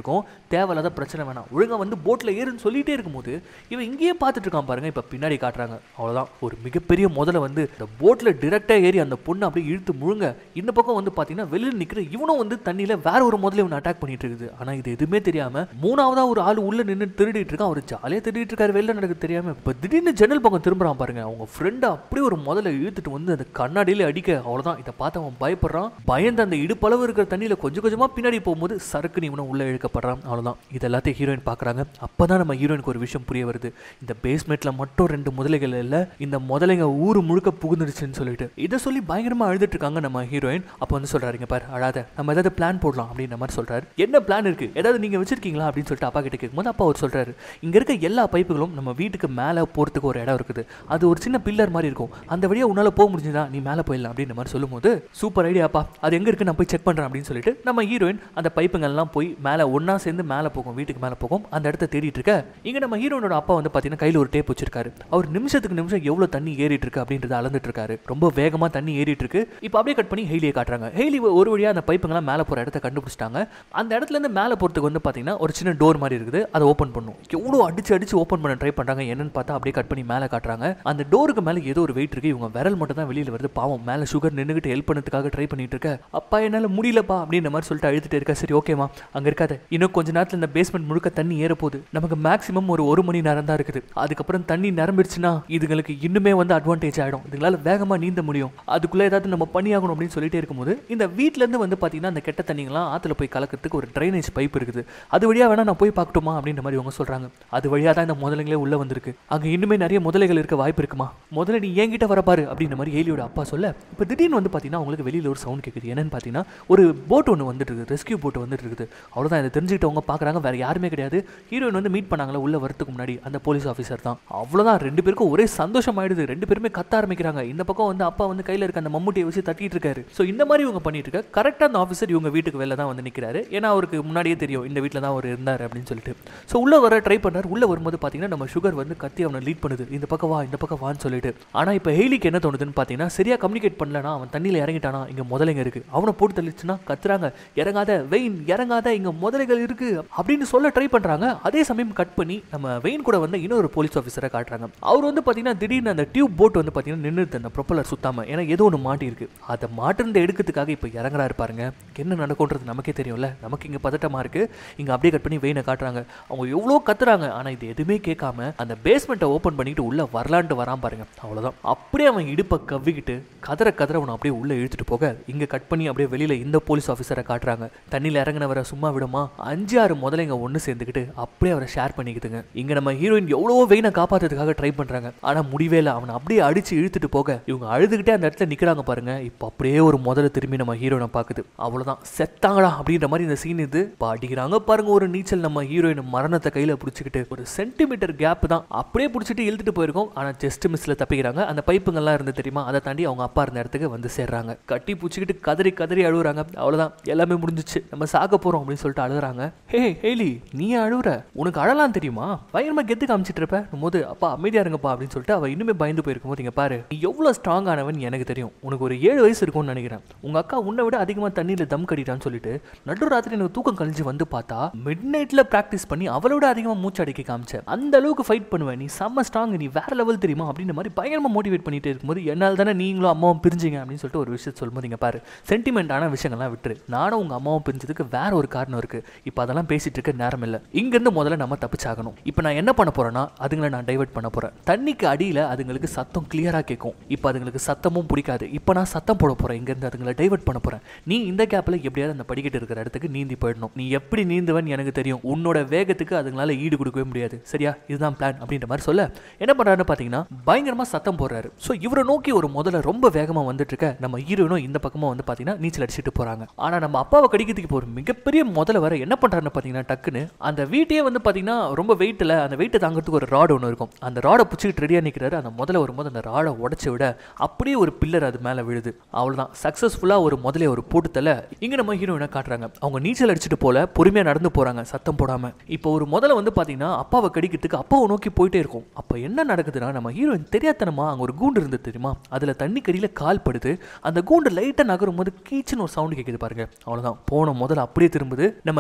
தேவையில்லாத பிரச்சனை வேணாம் ஒழுங்கா வந்து போட்டில் ஏறுன்னு சொல்லிட்டே இருக்கும்போது இவன் இங்கேயே பார்த்துட்டு இருக்கான் பாருங்க இப்போ பின்னாடி காட்டுறாங்க அவ்வளோதான் ஒரு மிகப்பெரிய முதல்ல வந்து இந்த போட்டில் டிரெக்டாக ஏறி அந்த பொண்ணை அப்படியே இழுத்து முழுங்க இந்த பக்கம் வந்து பார்த்தீங்கன்னா வெளியில் நிற்கிற இவனும் வந்து தண்ணியில் வேற ஒரு முதல்ல இவன் அட்டாக் பண்ணிட்டு இருக்குது ஆனால் இது எதுவுமே தெரியாம மூணாவதா ஒரு ஆள் உள்ள நின்று திருடிட்டு இருக்கான் அவர் ஜாலியாக திருடிட்டு இருக்காரு வெளில நடக்க தெரியாம இப்போ திடீர்னு ஜன்னல் பக்கம் திரும்புறான் பாருங்க அவங்க ஃப்ரெண்டை அப்படியே ஒரு முதல்ல இழுத்துட்டு வந்து அந்த கண்ணாடியில அடிக்க அவ்வளோதான் இதை பார்த்து அவன் பயப்படுறான் பயந்து அந்த இடுப்பளவு இருக்கிற தண்ணியில கொஞ்சம் கொஞ்சமா பின்னாடி போகும்போது சறுக்கு இவனும் உள்ள இழுக்கப்படுறான் அவ்வளோதான் இது எல்லாத்தையும் ஹீரோயின் பார்க்குறாங்க அப்பதான் நம்ம ஹீரோயினுக்கு ஒரு விஷயம் புரிய வருது இந்த பேஸ்மெண்ட்ல மட்டும் ரெண்டு முதலைகள் இல்லை இந்த முதலைங்க ஊர் முழுக்க புகுந்துருச்சுன்னு சொல்லிட்டு இதை சொல்லி பயங்கரமா அழுதுட்டு இருக்காங்க நம்ம ஹீரோயின் அப்போ வந்து சொல்றாருங்க பாரு அழாத நம்ம ஏதாவது பிளான் போடலாம் அப்படின்ற மாதிரி சொல்றாரு என்ன பிளான் இருக்கு ஏதாவது நீங்க வச்சிருக்கீங்களா அப்படின்னு சொல்லிட்டு அப்பா கிட்ட கேட்கும்போது அப்பா அவர் சொல்றாரு இங்க இருக்க எல்லா பைப்புகளும் நம்ம வீட்டுக்கு மேலே போறதுக்கு ஒரு இடம் இருக்குது அது ஒரு சின்ன பில்லர் மாதிரி இருக்கும் அந்த வழியா உன்னால போக முடிஞ்சதா நீ மேலே போயிடலாம் அப்படின்ற மாதிரி சொல்லும்போது சூப்பர் ஐடியாப்பா அது எங்க இருக்கு நான் போய் செக் பண்றேன் அப்படின்னு சொல்லிட்டு நம்ம ஹீரோயின் அந்த பைப்புங்கள்லாம் போய் மேலே ஒண்ணா சேர்ந்து மேலே போகும் வீட்டுக்கு மேலே போகும் அந்த இடத்த தேடிட்டு இருக்க இங்க நம்ம ஹீரோனோட அப்பா வந்து பாத்தீங்கன்னா கையில ஒரு டேப் வச்சிருக்காரு அவர் நிமிஷத்துக்கு நிமிஷம் எவ்வளவு தண்ணி ஏறிட்டு இருக்கு அப்படின்றத அளந்துட்டு இருக்காரு ரொம்ப வேகமா தண்ணி ஏறிட்டு இருக்கு இப்போ அப்படியே கட் பண்ணி ஹெய்லியை காட்டுறாங்க ஹெய்லி ஒரு வழியா அந்த பைப்புங்கெல்லாம் மேலே போற இடத்த கண்டுபிடிச்சிட்டாங்க அந்த இடத்துல இருந்து மேலே போறதுக்கு வந்து பாத்தீங்கன்னா ஒரு சின்ன டோர் மாதிரி இருக்குது அதை ஓப்பன் பண்ணும் எவ்வளோ அடிச்சு அடிச்சு ஓப்பன் பண்ண ட்ரை பண்றாங்க என்னன்னு பார்த்தா அப்படியே கட் பண்ணி மேலே காட்டுறாங்க அந்த டோருக்கு மேலே ஏதோ ஒரு வெயிட் இருக்கு இவங்க விரல் மட்டும் தான் வெளியில வருது பாவம் மேலே சுகர் நின்றுகிட்டு ஹெல்ப் பண்ணதுக்காக ட்ரை பண்ணிட்டு இருக்க அப்பா என்னால முடியலப்பா அப்படின்ற மாதிரி சொல்லிட்டு அழுதுட்டு இருக்க சரி ஓகேமா அங்க இருக்காத இன்னும் கொஞ்ச நேரத்துல இந்த பேஸ்மெண்ட் முழுக்க தண்ணி ஏற போகுது நமக்கு மேக்ஸிமம் ஒரு ஒரு மணி நேரம் தான் இருக்குது அதுக்கப்புறம் தண்ணி நிரம்பிடுச்சுன்னா இதுங்களுக்கு இன்னுமே வந்து அட்வான்டேஜ் ஆயிடும் இதுங்களால வேகமா நீந்த முடியும் அதுக்குள்ள ஏதாவது நம்ம பண்ணியாகணும் அப்படின்னு சொல்லிட்டே இருக்கும்போது இந்த வீட்ல இருந்து வந்து பாத்தீங்கன்னா அந்த கெட்ட தண்ணிங்களாம் ஆத்துல போய் கலக்கிறதுக்கு ஒரு ட்ரைனேஜ் பைப் இருக்குது அது வழியா வேணா நான் போய் பார்க்கட்டுமா அப்படின்ற மாதிரி அவங்க சொல்றாங்க அது வழியா தான் இந்த முதலைங்களே உள்ள வந்திருக்கு அங்க இன்னுமே நிறைய முதலைகள் இருக்க வாய்ப்பு இருக்குமா முதல்ல நீ என்கிட்ட வர பாரு அப்படின்ற மாதிரி ஏலியோட அப்பா சொல்ல இப்போ திடீர்னு வந்து பாத்தீங்கன்னா அவங்களுக்கு வெளியில ஒரு சவுண்ட் கேக்குது என்னன்னு பாத்தீங்கன்னா ஒரு போட் ஒன்று வந்துட்டு இருக்குது ரெஸ்கியூ போட் வந்துட்டு இருக்குது அவ்வளவுதான் இதை தெரிஞ்சுக்கிட்டவங்க பாக்குறாங்க வேற யாருமே கிடையாது ஹீரோயின் வந்து மீட் பண்ணாங்களா உள்ள வரதுக்கு முன்னாடி அந்த போலீஸ் ஆஃபீஸர் தான் அவ்வளவுதான் ரெண்டு பேருக்கும் ஒரே சந்தோஷம் ஆயிடுது ரெண்டு பேருமே கத்த ஆரம்பிக்கிறாங்க இந்த பக்கம் வந்து அப்பா வந்து கையில இருக்க அந்த மம்முட்டியை வச்சு தட்டிட்டு இருக்காரு ஸோ இந்த மாதிரி இவங்க பண்ணிட்டு இருக்க கரெக்டாக அந்த ஆஃபீஸர் இவங்க வீட்டுக்கு வெளில தான் வந்து நிற்கிறாரு ஏன்னா அவருக்கு முன்னாடியே தெரியும் இந்த வீட்டில் தான் அவர் இருந்தார் அப்படின்னு சொல்லிட்டு ஸோ உள்ள வர ட்ரை பண்ணார் உள்ள வரும்போது பார்த்தீங்கன்னா நம்ம சுகர் வந்து கத்தி அவனை லீட் பண்ணுது இந்த பக்கம் வா இந்த பக்கம் வான்னு சொல்லிட்டு ஆனால் இப்போ ஹெய்லிக்கு என்ன தோணுதுன்னு பார்த்தீங்கன்னா சரியா கம்யூனிகேட் பண்ணலனா அவன் தண்ணியில் இறங்கிட்டானா இங்கே முதலைங்க இருக்கு அவனை போட்டு தள்ளிச்சுன்னா கத்துறாங்க இறங்காத வெயின் இறங்காத இங்க முதலைகள் இருக்கு அப்படின்னு சொல்ல ட்ரை பண்றாங்க அதே சமயம் கட் பண்ணி நம்ம வெயின் கூட வந்து இன்னொரு போலீஸ் ஆஃபீஸரை காட்டுறாங்க அவர் வந்து பாத்தீங்கன்னா திடீர்னு அந்த டியூப் போட் வந்து பாத்தீங்கன்னா நின்றுது அந்த ப்ரொப்பலர் சுத்தாம ஏன்னா ஏதோ ஒன்று மாட்டி இருக்கு அதை மாட்டிருந்த எடுக்கிறதுக்காக இப்போ இறங்குறாரு பாருங்க என்ன நடக்கும்ன்றது நமக்கே தெரியும்ல நமக்கு இங்க பதட்டமா இருக்கு இங்க அப்படியே கட் பண்ணி வெயினை காட்டுறாங்க அவங்க எவ்வளோ கத்துறாங்க ஆனா இது எதுவுமே கேட்காம அந்த பேஸ்மெண்ட்டை ஓப்பன் பண்ணிட்டு உள்ள வரலான்ட்டு வரான் பாருங்க அவ்வளவுதான் அப்படியே அவன் இடுப்பை கவ்விக்கிட்டு கதற கதற அவனை அப்படியே உள்ள இழுத்துட்டு போக இங்க கட் பண்ணி அப்படியே வெளியில இந்த போலீஸ் ஆஃபீஸரை காட்டுறாங்க தண்ணியில் இறங்கினவரை சும்மா விடுமா அஞ்சு ஆறு முதலைங்க ஒன்று சேர்ந்துக்கிட்டு அப்படியே அவரை ஷேர் பண்ணிக்குதுங்க இங்க நம்ம ஹீரோயின் எவ்வளவோ வெயினை காப்பாத்துறதுக்காக ட்ரை பண்றாங்க ஆனா முடிவே இல்லை அவனை அப்படியே அடிச்சு இழுத்துட்டு போக இவங்க அழுதுகிட்டே அந்த இடத்துல நிக்கிறாங்க பாருங்க இப்போ அப்படியே ஒரு முதல்ல திரும்பி நம்ம ஹீரோயினை பாக்குது அவ்வளவுதான் செத்தாங்கடா அப்படின்ற மாதிரி இந்த சீன் இது இப்போ அடிக்கிறாங்க பாருங்க ஒரு நீச்சல் நம்ம ஹீரோயின் மரணத்தை கையில பிடிச்சிக்கிட்டு ஒரு சென்டிமீட்டர் கேப் தான் அப்படியே பிடிச்சிட்டு இழுத்துட்டு போயிருக்கோம் ஆனா ஜஸ்ட் மிஸ்ல தப்பிக்கிறாங்க அந்த பைப்புங்கள்லாம் இருந்து தெரியுமா அதை தாண்டி அவங்க அப்பா இருந்த இடத்துக்கு வந்து சேர்றாங்க கட்டி பிடிச்சிக்கிட்டு கதறி கதறி அழுகுறாங்க அவ்வளவுதான் எல்லாமே முடிஞ்சிச்சு நம்ம சாக போறோம் அப்படின்னு சொல்லிட்டு அழுகுறாங்க ஹே ஹேலி நீ ஏன் அழுகுற உனக்கு அழலாம் தெரியுமா பயங்கரமா கெத்து காமிச்சிட்டு இருப்ப போது அப்பா அமைதியா இருங்கப்பா அப்படின்னு சொல்லிட்டு அவ இன்னுமே பயந்து போயிருக்கும் போது இங்க பாரு நீ எவ்வளவு ஸ்ட்ராங் ஆனவன் எனக்கு தெரியும் உனக்கு ஒரு ஏழு வயசு இருக்கும்னு நினைக்கிறேன் உங்க அக்கா உன்னை விட அதிகமா தண்ணியில தம் கட்டிட்டான்னு சொல்லிட்டு நடு ராத்திரி எனக்கு தூக்கம் கழிஞ்சு வந்து பார்த்தா மிட் நைட்ல பிராக்டிஸ் பண்ணி அவளோட அதிகமா மூச்சு அடிக்க காமிச்ச அந்த அளவுக்கு ஃபைட் பண்ணுவேன் நீ செம்ம ஸ்ட்ராங் நீ வேற லெவல் தெரியுமா அப்படின்ற மாதிரி பயங்கரமா மோட்டிவேட் பண்ணிட்டே இருக்கும்போது என்னால் தானே நீங்களும் அம்மாவும் பிரிஞ்சிங்க அப்படின்னு சொல்லிட்டு ஒரு விஷயத்தை சொல்லும்போது இங்க பாரு சென்டிமெண்டான விஷயங்கள்லாம் விட்டுரு நானும் உங்க அம்மாவும் பிரிஞ்சதுக்கு வேற ஒரு காரணம் இருக்கு இப்போ அதெல்லாம் பேசிட்டு இருக்க நேரம் இல்லை இங்கிருந்து முதல்ல நம்ம தப்பிச்சாகணும் இப்போ நான் என்ன பண்ண போறேன்னா அதுங்களை நான் டைவர்ட் பண்ண போறேன் தண்ணிக்கு அடியில அதுங்களுக்கு சத்தம் கிளியரா கேட்கும் இப்போ அதுங்களுக்கு சத்தமும் பிடிக்காது இப்போ நான் சத்தம் போட போறேன் இங்கிருந்து அதுங்களை டைவர்ட் பண்ண போறேன் நீ இந்த கேப்ல எப்படியாவது அந்த படிக்கட்டு இருக்கிற இடத்துக்கு நீந்தி போயிடணும் நீ எப்படி நீந்துவன் எனக்கு தெரியும் உன்னோட வேகத்துக்கு அதுங்களால ஈடு கொடுக்கவே முடியாது சரியா இதுதான் பிளான் அப்படின்ற மாதிரி சொல்ல என்ன பண்றாருன்னு பாத்தீங்கன்னா பயங்கரமா சத்தம் போடுறாரு ஸோ இவரை நோக்கி ஒரு முதல்ல ரொம்ப வேகமா வந்துட்டு இருக்க நம்ம ஹீரோயினும் இந்த பக்கமா வந்து பாத்தீங்கன்னா நீச்சல் அடிச்சுட்டு போறாங்க ஆனா நம்ம அப்பாவை கடிக்கிறதுக்கு இப்போ ஒரு மிகப்பெரிய முதல்ல வர என்ன பண்றாருன்னு பாத்தீங்கன்னா டக்குன்னு அந்த வீட்டையே வந்து பாத்தீங்கன்னா ரொம்ப வெயிட்ல அந்த வெயிட்டை தாங்கிறதுக்கு ஒரு ராடு ஒன்று இருக்கும் அந்த ராடை பிடிச்சிக்கிட்டு ரெடியா நிக்கிறாரு அந்த முதல்ல வரும்போது அந்த ராடை உடைச்சு விட அப்படியே ஒரு பில்லர் அது மேல விழுது அவ்வளவுதான் சக்சஸ்ஃபுல்லா ஒரு முதலே ஒரு போட்டுத்தல இங்க நம்ம ஹீரோயினை காட்டுறாங்க அவங்க நீச்சல் அடிச்சுட்டு போல பொறுமையா நடந்து போறாங்க சத்தம் போடாம இப்போ ஒரு முதல்ல வந்து பாத்தீங்கன்னா அப்பாவை கடிக்கிறதுக்கு அப்பாவை நோக்கி போயிட்டே இருக்கும் அப்ப என்ன நடக்குதுன்னா நம்ம ஹீரோயின் தெரியாதனமா அங்க ஒரு கூண்டு இருந்தது தெரியுமா அதுல தண்ணி கடியில கால் படுது அந்த கூண்டு லைட்டா நகரும் போது கீச்சுன்னு ஒரு சவுண்ட் கேக்குது பாருங்க அவ்வளவுதான் போன முதல்ல அப்படியே திரும்புது நம்ம ஹெய்லியை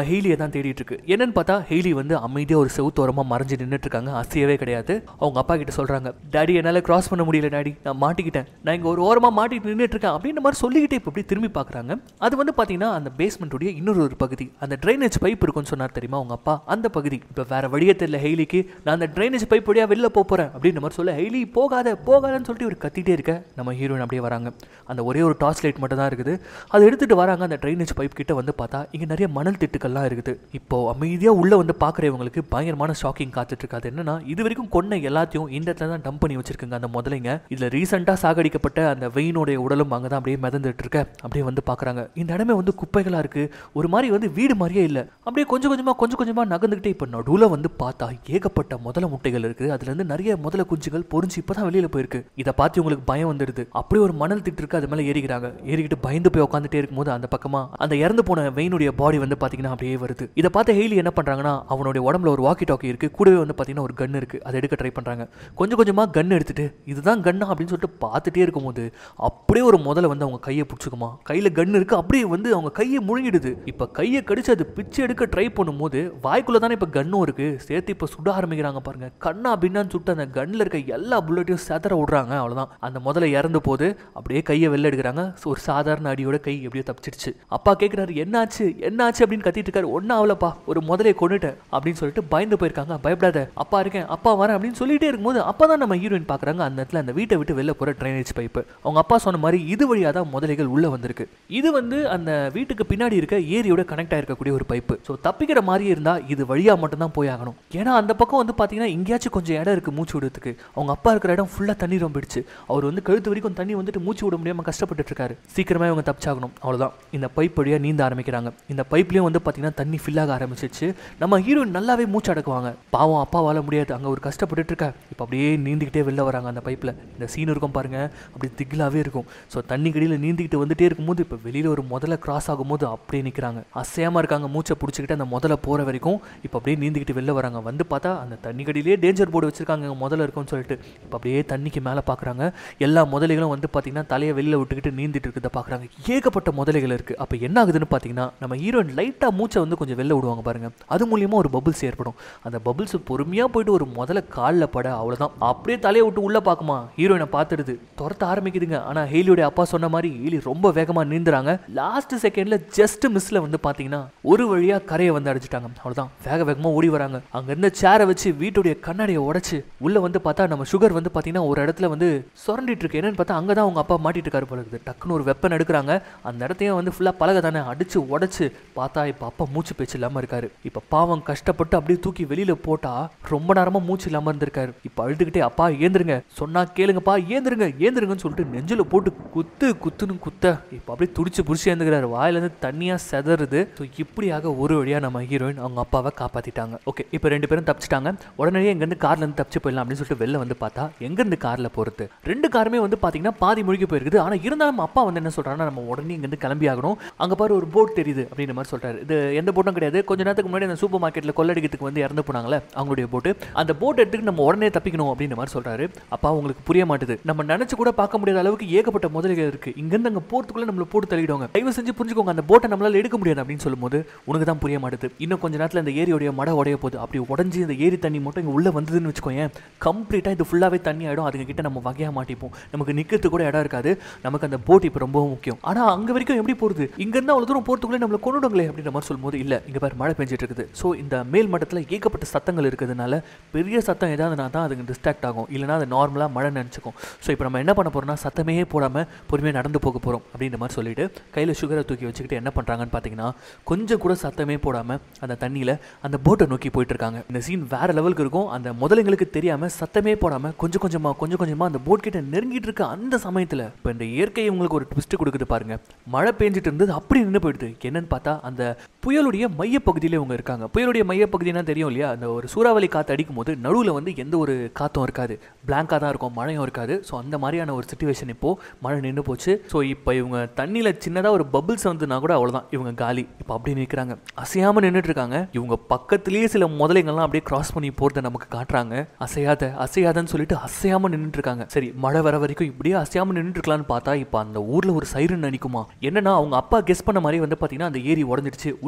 தான் தேடிட்டு இருக்கு என்னன்னு பார்த்தா ஹெய்லி வந்து அமைதியா ஒரு செவுத்தோரமா மறைஞ்சு நின்னுட்டு இருக்காங்க அசையவே கிடையாது அவங்க அப்பா கிட்ட சொல்றாங்க டாடி என்னால கிராஸ் பண்ண முடியல டாடி நான் மாட்டிக்கிட்டேன் நான் இங்க ஒரு ஓரமா மாட்டிட்டு நின்னுட்டு இருக்கேன் அப்படின்ற மாதிரி சொல்லிக்கிட்டே இப்போ இப்படி திரும்பி பார்க்கறாங்க அது வந்து பாத்தீங்கன்னா அந்த பேஸ்மெண்ட்டுடைய இன்னொரு ஒரு பகுதி அந்த ட்ரைனேஜ் பைப் இருக்கும்னு சொன்னார் தெரியுமா அவங்க அப்பா அந்த பகுதி இப்போ வேற வழியே தெரியல ஹெய்லிக்கு நான் அந்த ட்ரைனேஜ் பைப் வழியா வெளில போப் போறேன் அப்படின்ற மாதிரி சொல்ல ஹெய்லி போகாத போகாதன்னு சொல்லிட்டு இவர் கத்திட்டே இருக்க நம்ம ஹீரோயின் அப்படியே வராங்க அந்த ஒரே ஒரு டார்ச் லைட் மட்டும் தான் இருக்குது அதை எடுத்துட்டு வராங்க அந்த ட்ரைனேஜ் பைப் கிட்ட வந்து பார்த்தா இங்க நிறைய மணல் திட்டுக்கள்லாம் இருக்குது இப்போ அமைதியா உள்ள வந்து பார்க்குறவங்களுக்கு பயங்கரமான ஷாக்கிங் காத்துட்டு இருக்காது என்னன்னா இது வரைக்கும் கொன்ன எல்லாத்தையும் இந்த இடத்துல தான் டம்ப் பண்ணி வச்சிருக்காங்க அந்த முதலைங்க இதுல ரீசெண்டாக சாகடிக்கப்பட்ட அந்த வெயினுடைய உடலும் அங்கே தான் அப்படியே மிதந்துட்டு இருக்க அப்படியே வந்து பார்க்குறாங்க இந்த இடமே வந்து குப்பைகளா இருக்கு ஒரு மாதிரி வந்து வீடு மாதிரியே இல்லை அப்படியே கொஞ்சம் கொஞ்சமா கொஞ்சம் கொஞ்சமா நகர்ந்துக்கிட்டே இப்போ நடுவில் வந்து பார்த்தா ஏகப்பட்ட முதல முட்டைகள் இருக்கு அதுல இருந்து நிறைய முதல குஞ்சுகள் பொறிஞ்சு இப்பதான் வெளியில போயிருக்கு இதை பார்த்து உங்களுக்கு பயம் வந்துடுது அப்படியே ஒரு மணல் திட்டு இருக்கு அது மேல ஏறிக்கிறாங்க ஏறிக்கிட்டு பயந்து போய் உட்காந்துட்டே இருக்கும்போது அந்த பக்கமா அந்த இறந்து போன வெயினுடைய பாடி வந்து பாத்தீங்கன்னா அப்படியே வருது இதை பார்த்து ஹெய்லி என்ன பண்றாங்கன்னா அவனுடைய உடம்புல ஒரு வாக்கி டாக்கி இருக்கு கூடவே வந்து பாத்தீங்கன்னா ஒரு கன் இருக்கு அதை எடுக்க ட்ரை பண்றாங்க கொஞ்சம் கொஞ்சமா கன் எடுத்துட்டு இதுதான் கன்னா அப்படின்னு சொல்லிட்டு பார்த்துட்டே இருக்கும்போது அப்படியே ஒரு முதல்ல வந்து அவங்க கையை பிடிச்சிக்குமா கையில கன் இருக்கு அப்படியே வந்து அவங்க கையை முழுங்கிடுது இப்ப கையை கடிச்சு அது பிச்சை எடுக்க ட்ரை பண்ணும்போது வாய்க்குள்ள தானே இப்ப கன்னும் இருக்கு சேர்த்து இப்ப சுட ஆரம்பிக்கிறாங்க பாருங்க கண்ணா பின்னான்னு சுட்டு அந்த கன்ல இருக்க எல்லா புல்லட்டையும் செதற விடுறாங்க அவ்வளவுதான் அந்த முதல்ல இறந்து போது அப்படியே கையை வெளில எடுக்கிறாங்க So, ஒரு சாதாரண அடியோட கை எப்படியோ தப்பிச்சிடுச்சு அப்பா கேட்குறாரு என்னாச்சு என்னாச்சு அப்படின்னு கத்திட்டு இருக்காரு ஒன்னும் ஆகலப்பா ஒரு முதலையை கொண்டுட்டேன் அப்படின்னு சொல்லிட்டு பயந்து போயிருக்காங்க பயப்படாத அப்பா இருக்கேன் அப்பா வரேன் அப்படின்னு சொல்லிட்டே இருக்கும்போது அப்பா தான் நம்ம ஹீரோயின் பார்க்குறாங்க அந்த இடத்துல அந்த வீட்டை விட்டு வெளில போகிற ட்ரைனேஜ் பைப்பு அவங்க அப்பா சொன்ன மாதிரி இது வழியாக தான் முதலைகள் உள்ளே வந்திருக்கு இது வந்து அந்த வீட்டுக்கு பின்னாடி இருக்க ஏரியோட கனெக்ட் ஆயிருக்கக்கூடிய ஒரு பைப்பு ஸோ தப்பிக்கிற மாதிரி இருந்தால் இது வழியாக மட்டும்தான் போய் ஆகணும் ஏன்னா அந்த பக்கம் வந்து பார்த்தீங்கன்னா எங்கேயாச்சும் கொஞ்சம் இடம் இருக்குது மூச்சு விடுறதுக்கு அவங்க அப்பா இருக்கிற இடம் ஃபுல்லாக தண்ணி ரொம்பிடுச்சு அவர் வந்து கழுத்து வரைக்கும் தண்ணி வந்துட்டு மூச்சு விட முடியாமல் கஷ்டப்பட்டுட்டு இருக்காரு சீக்கிரமே இவங்க தப்பிச்சாகணும் அவ்வளோதான் இந்த பைப் வழியாக நீந்த ஆரம்பிக்கிறாங்க இந்த பைப்லேயும் வந்து பார்த்தீங்கன்னா தண்ணி ஃபில் ஆக ஆரம்பிச்சிச்சு நம்ம ஹீரோயின் நல்லாவே மூச்சு அடக்குவாங்க பாவம் அப்பாவால முடியாது அங்கே ஒரு கஷ்டப்பட்டுட்டு இருக்கா இப்போ அப்படியே நீந்திக்கிட்டே வெளில வராங்க அந்த பைப்பில் இந்த சீன் இருக்கும் பாருங்க அப்படி திகிலாவே இருக்கும் ஸோ தண்ணி கடியில் நீந்திக்கிட்டு வந்துட்டே இருக்கும்போது இப்போ வெளியில் ஒரு முதல்ல கிராஸ் ஆகும்போது அப்படியே நிற்கிறாங்க அசையாமல் இருக்காங்க மூச்சை பிடிச்சிக்கிட்டு அந்த முதல்ல போகிற வரைக்கும் இப்போ அப்படியே நீந்திக்கிட்டு வெளில வராங்க வந்து பார்த்தா அந்த தண்ணி கடியிலே டேஞ்சர் போர்டு வச்சிருக்காங்க இங்க முதல்ல இருக்கும்னு சொல்லிட்டு இப்போ அப்படியே தண்ணிக்கு மேலே பார்க்குறாங்க எல்லா முதலைகளும் வந்து பார்த்தீங்கன்னா தலையை வெளியில் விட்டுக்கிட்டு நீந்திட்டு இருக்கிறத பார்க்குறாங்க ஏகப்பட்ட முதலைகள் இருக்குது அப்போ என்ன ஆகுதுன்னு பார்த்தீங்கன்னா நம்ம ஹீரோயின் லைட்டாக மூச்சை வந்து கொஞ்சம் வெளில விடுவாங்க பாருங்க அது மூலியமாக ஒரு பபுள்ஸ் ஏற்படும் அந்த பபுள்ஸ் பொறுமையாக போயிட்டு ஒரு முதல்ல காலில் பட அவ்வளோதான் அப்படியே தலையை விட்டு உள்ளே பார்க்குமா ஹீரோயினை பார்த்துடுது துரத்த ஆரம்பிக்குதுங்க ஆனால் ஹெய்லியோட அப்பா சொன்ன மாதிரி ஹெய்லி ரொம்ப வேகமாக நீந்துறாங்க லாஸ்ட் செகண்டில் ஜஸ்ட் மிஸ்ல வந்து பார்த்தீங்கன்னா ஒரு வழியாக கரையை வந்து அடிச்சிட்டாங்க அவ்வளோதான் வேக வேகமாக ஓடி வராங்க அங்க இருந்த சேரை வச்சு வீட்டுடைய கண்ணாடியை உடைச்சு உள்ள வந்து பார்த்தா நம்ம சுகர் வந்து பார்த்தீங்கன்னா ஒரு இடத்துல வந்து சுரண்டிட்டு இருக்கு என்னன்னு பார்த்தா அங்கே தான் அவங்க அப்பா மாட்டிட்டு இருக்காரு போல இருக்குது டக்குன்னு ஒரு வெப்பன் எடுக்கிறாங்க அந்த இடத்தையும் வந்து ஃபுல்லாக பழக தானே அடிச்சு உடைச்சு பார்த்தா இப்போ அப்பா மூச்சு பேச்சு இல்லாமல் இருக்காரு இப்போ பாவம் கஷ்டப்பட்டு அப்படியே தூக்கி வெளியில போட்டா ரொம்ப நேரமா மூச்சு இல்லாமல் இருந்திருக்காரு இப்போ அழுதுகிட்டே அப்பா ஏந்திருங்க சொன்னா கேளுங்கப்பா ஏந்திருங்க ஏந்திருங்கன்னு சொல்லிட்டு நெஞ்சில போட்டு குத்து குத்துன்னு குத்த இப்போ அப்படியே துடிச்சு புடிச்சு ஏந்துக்கிறாரு வாயிலேருந்து தண்ணியா செதறுது ஸோ இப்படியாக ஒரு வழியா நம்ம ஹீரோயின் அவங்க அப்பாவை காப்பாத்திட்டாங்க ஓகே இப்போ ரெண்டு பேரும் தப்பிச்சிட்டாங்க உடனே எங்கேருந்து கார்ல இருந்து தப்பிச்சு போயிடலாம் அப்படின்னு சொல்லிட்டு வெளில வந்து பார்த்தா எங்கேருந்து கார்ல போறது ரெண்டு காருமே வந்து பாத்தீங்கன்னா பாதி முழுகி போயிருக்குது ஆனா இருந்தாலும் அப்பா வந்து என்ன சொல்றாருன்னா நம்ம உடனே இங்கேருந்து கிளம்பி ஆகணும் அங்க பாரு ஒரு போட் தெரியுது அப்படின்ற மாதிரி சொல்றாரு இது எந்த போட்டும் கிடையாது கொஞ்ச நேரத்துக்கு முன்னாடி அந்த சூப்பர் மார்க்கெட்ல கொள்ளடிக்கிறதுக்கு வந்து இறந்து போனாங்களே அவங்களுடைய போட்டு அந்த போட் எடுத்துட்டு நம்ம உடனே தப்பிக்கணும் அப்படின்ற மாதிரி சொல்றாரு அப்பா உங்களுக்கு புரிய மாட்டுது நம்ம நினைச்சு கூட பார்க்க முடியாத அளவுக்கு ஏகப்பட்ட முதலைகள் இருக்கு இங்கிருந்து அங்க போறதுக்குள்ள நம்மள போட்டு தள்ளிடுவாங்க தயவு செஞ்சு புரிஞ்சுக்கோங்க அந்த போட்டை நம்மளால எடுக்க முடியாது அப்படின்னு சொல்லும்போது உனக்கு தான் புரிய மாட்டுது இன்னும் கொஞ்ச நேரத்துல இந்த ஏரியோடைய மட உடைய போகுது அப்படி உடஞ்சி இந்த ஏரி தண்ணி மட்டும் இங்க உள்ள வந்ததுன்னு வச்சுக்கோங்க கம்ப்ளீட்டா இது ஃபுல்லாவே தண்ணி ஆயிடும் அதுங்க கிட்ட நம்ம வகையா மாட்டிப்போம் நமக்கு நிக்கிறதுக்கு கூட இடம் இருக்காது நமக்கு அந்த போட் இப்போ ரொம்ப முக்கியம் ஆனா அங்க வரைக்கும் எப்படி போறது இங்க இருந்து அவ்வளவு தூரம் போறதுக்குள்ளே நம்மள கொண்டுடுங்களே அப்படின்ற மாதிரி சொல்லும்போது இல்ல இங்க பாரு மழை பெஞ்சிட்டு இருக்குது ஸோ இந்த மேல் மட்டத்துல ஏகப்பட்ட சத்தங்கள் இருக்கிறதுனால பெரிய சத்தம் ஏதாவதுனா தான் அதுங்க டிஸ்ட்ராக்ட் ஆகும் இல்லைனா அது நார்மலா மழை நினைச்சுக்கும் ஸோ இப்போ நம்ம என்ன பண்ண போறோம்னா சத்தமே போடாம பொறுமையா நடந்து போக போறோம் அப்படின்ற மாதிரி சொல்லிட்டு கையில சுகரை தூக்கி வச்சுக்கிட்டு என்ன பண்றாங்கன்னு பாத்தீங்கன்னா கொஞ்சம் கூட சத்தமே போடாம அந்த தண்ணியில அந்த போட்டை நோக்கி போயிட்டு இருக்காங்க இந்த சீன் வேற லெவலுக்கு இருக்கும் அந்த முதலைங்களுக்கு தெரியாம சத்தமே போடாம கொஞ்சம் கொஞ்சமா கொஞ்சம் கொஞ்சமா அந்த போட் கிட்ட நெருங்கிட்டு இருக்க அந்த சமயத்துல இப்போ இந்த இயற்கை உங்களுக்கு ஒரு ட்விஸ்ட் கொடுக்குது பாருங்க மழை பெஞ்சிட்டு இருந்தது அப்படி நின்று போயிடுது என்னன்னு பார்த்தா அந்த புயலுடைய மையப்பகுதியில இவங்க இருக்காங்க புயலுடைய மையப்பகுதினா தெரியும் இல்லையா அந்த ஒரு சூறாவளி காத்து அடிக்கும் போது நடுவில் வந்து எந்த ஒரு காத்தும் இருக்காது பிளாங்காக தான் இருக்கும் மழையும் இருக்காது ஸோ அந்த மாதிரியான ஒரு சுச்சுவேஷன் இப்போ மழை நின்று போச்சு ஸோ இப்போ இவங்க தண்ணியில் சின்னதாக ஒரு பபிள்ஸ் வந்துனா கூட அவ்வளோதான் இவங்க காலி இப்போ அப்படியே நிற்கிறாங்க அசையாமல் நின்றுட்டு இருக்காங்க இவங்க பக்கத்துலேயே சில முதலைங்கள்லாம் அப்படியே கிராஸ் பண்ணி போகிறத நமக்கு காட்டுறாங்க அசையாத அசையாதன்னு சொல்லிட்டு அசையாமல் நின்றுட்டு இருக்காங்க சரி மழை வர வரைக்கும் இப்படியே அசையாமல் நின்றுட்டு இருக்கலாம்னு பார்த்தா இப்போ அந்த ஊரில் ஒரு சைரன் நினைக்குமா என்னன்னா அவங்க அப்பா கெஸ் பண்ண மாதிரி வந்து பார்த்தீங்கன்னா அந்த ஏரி உடஞ்சிடுச்சு உள்ள தண்ணி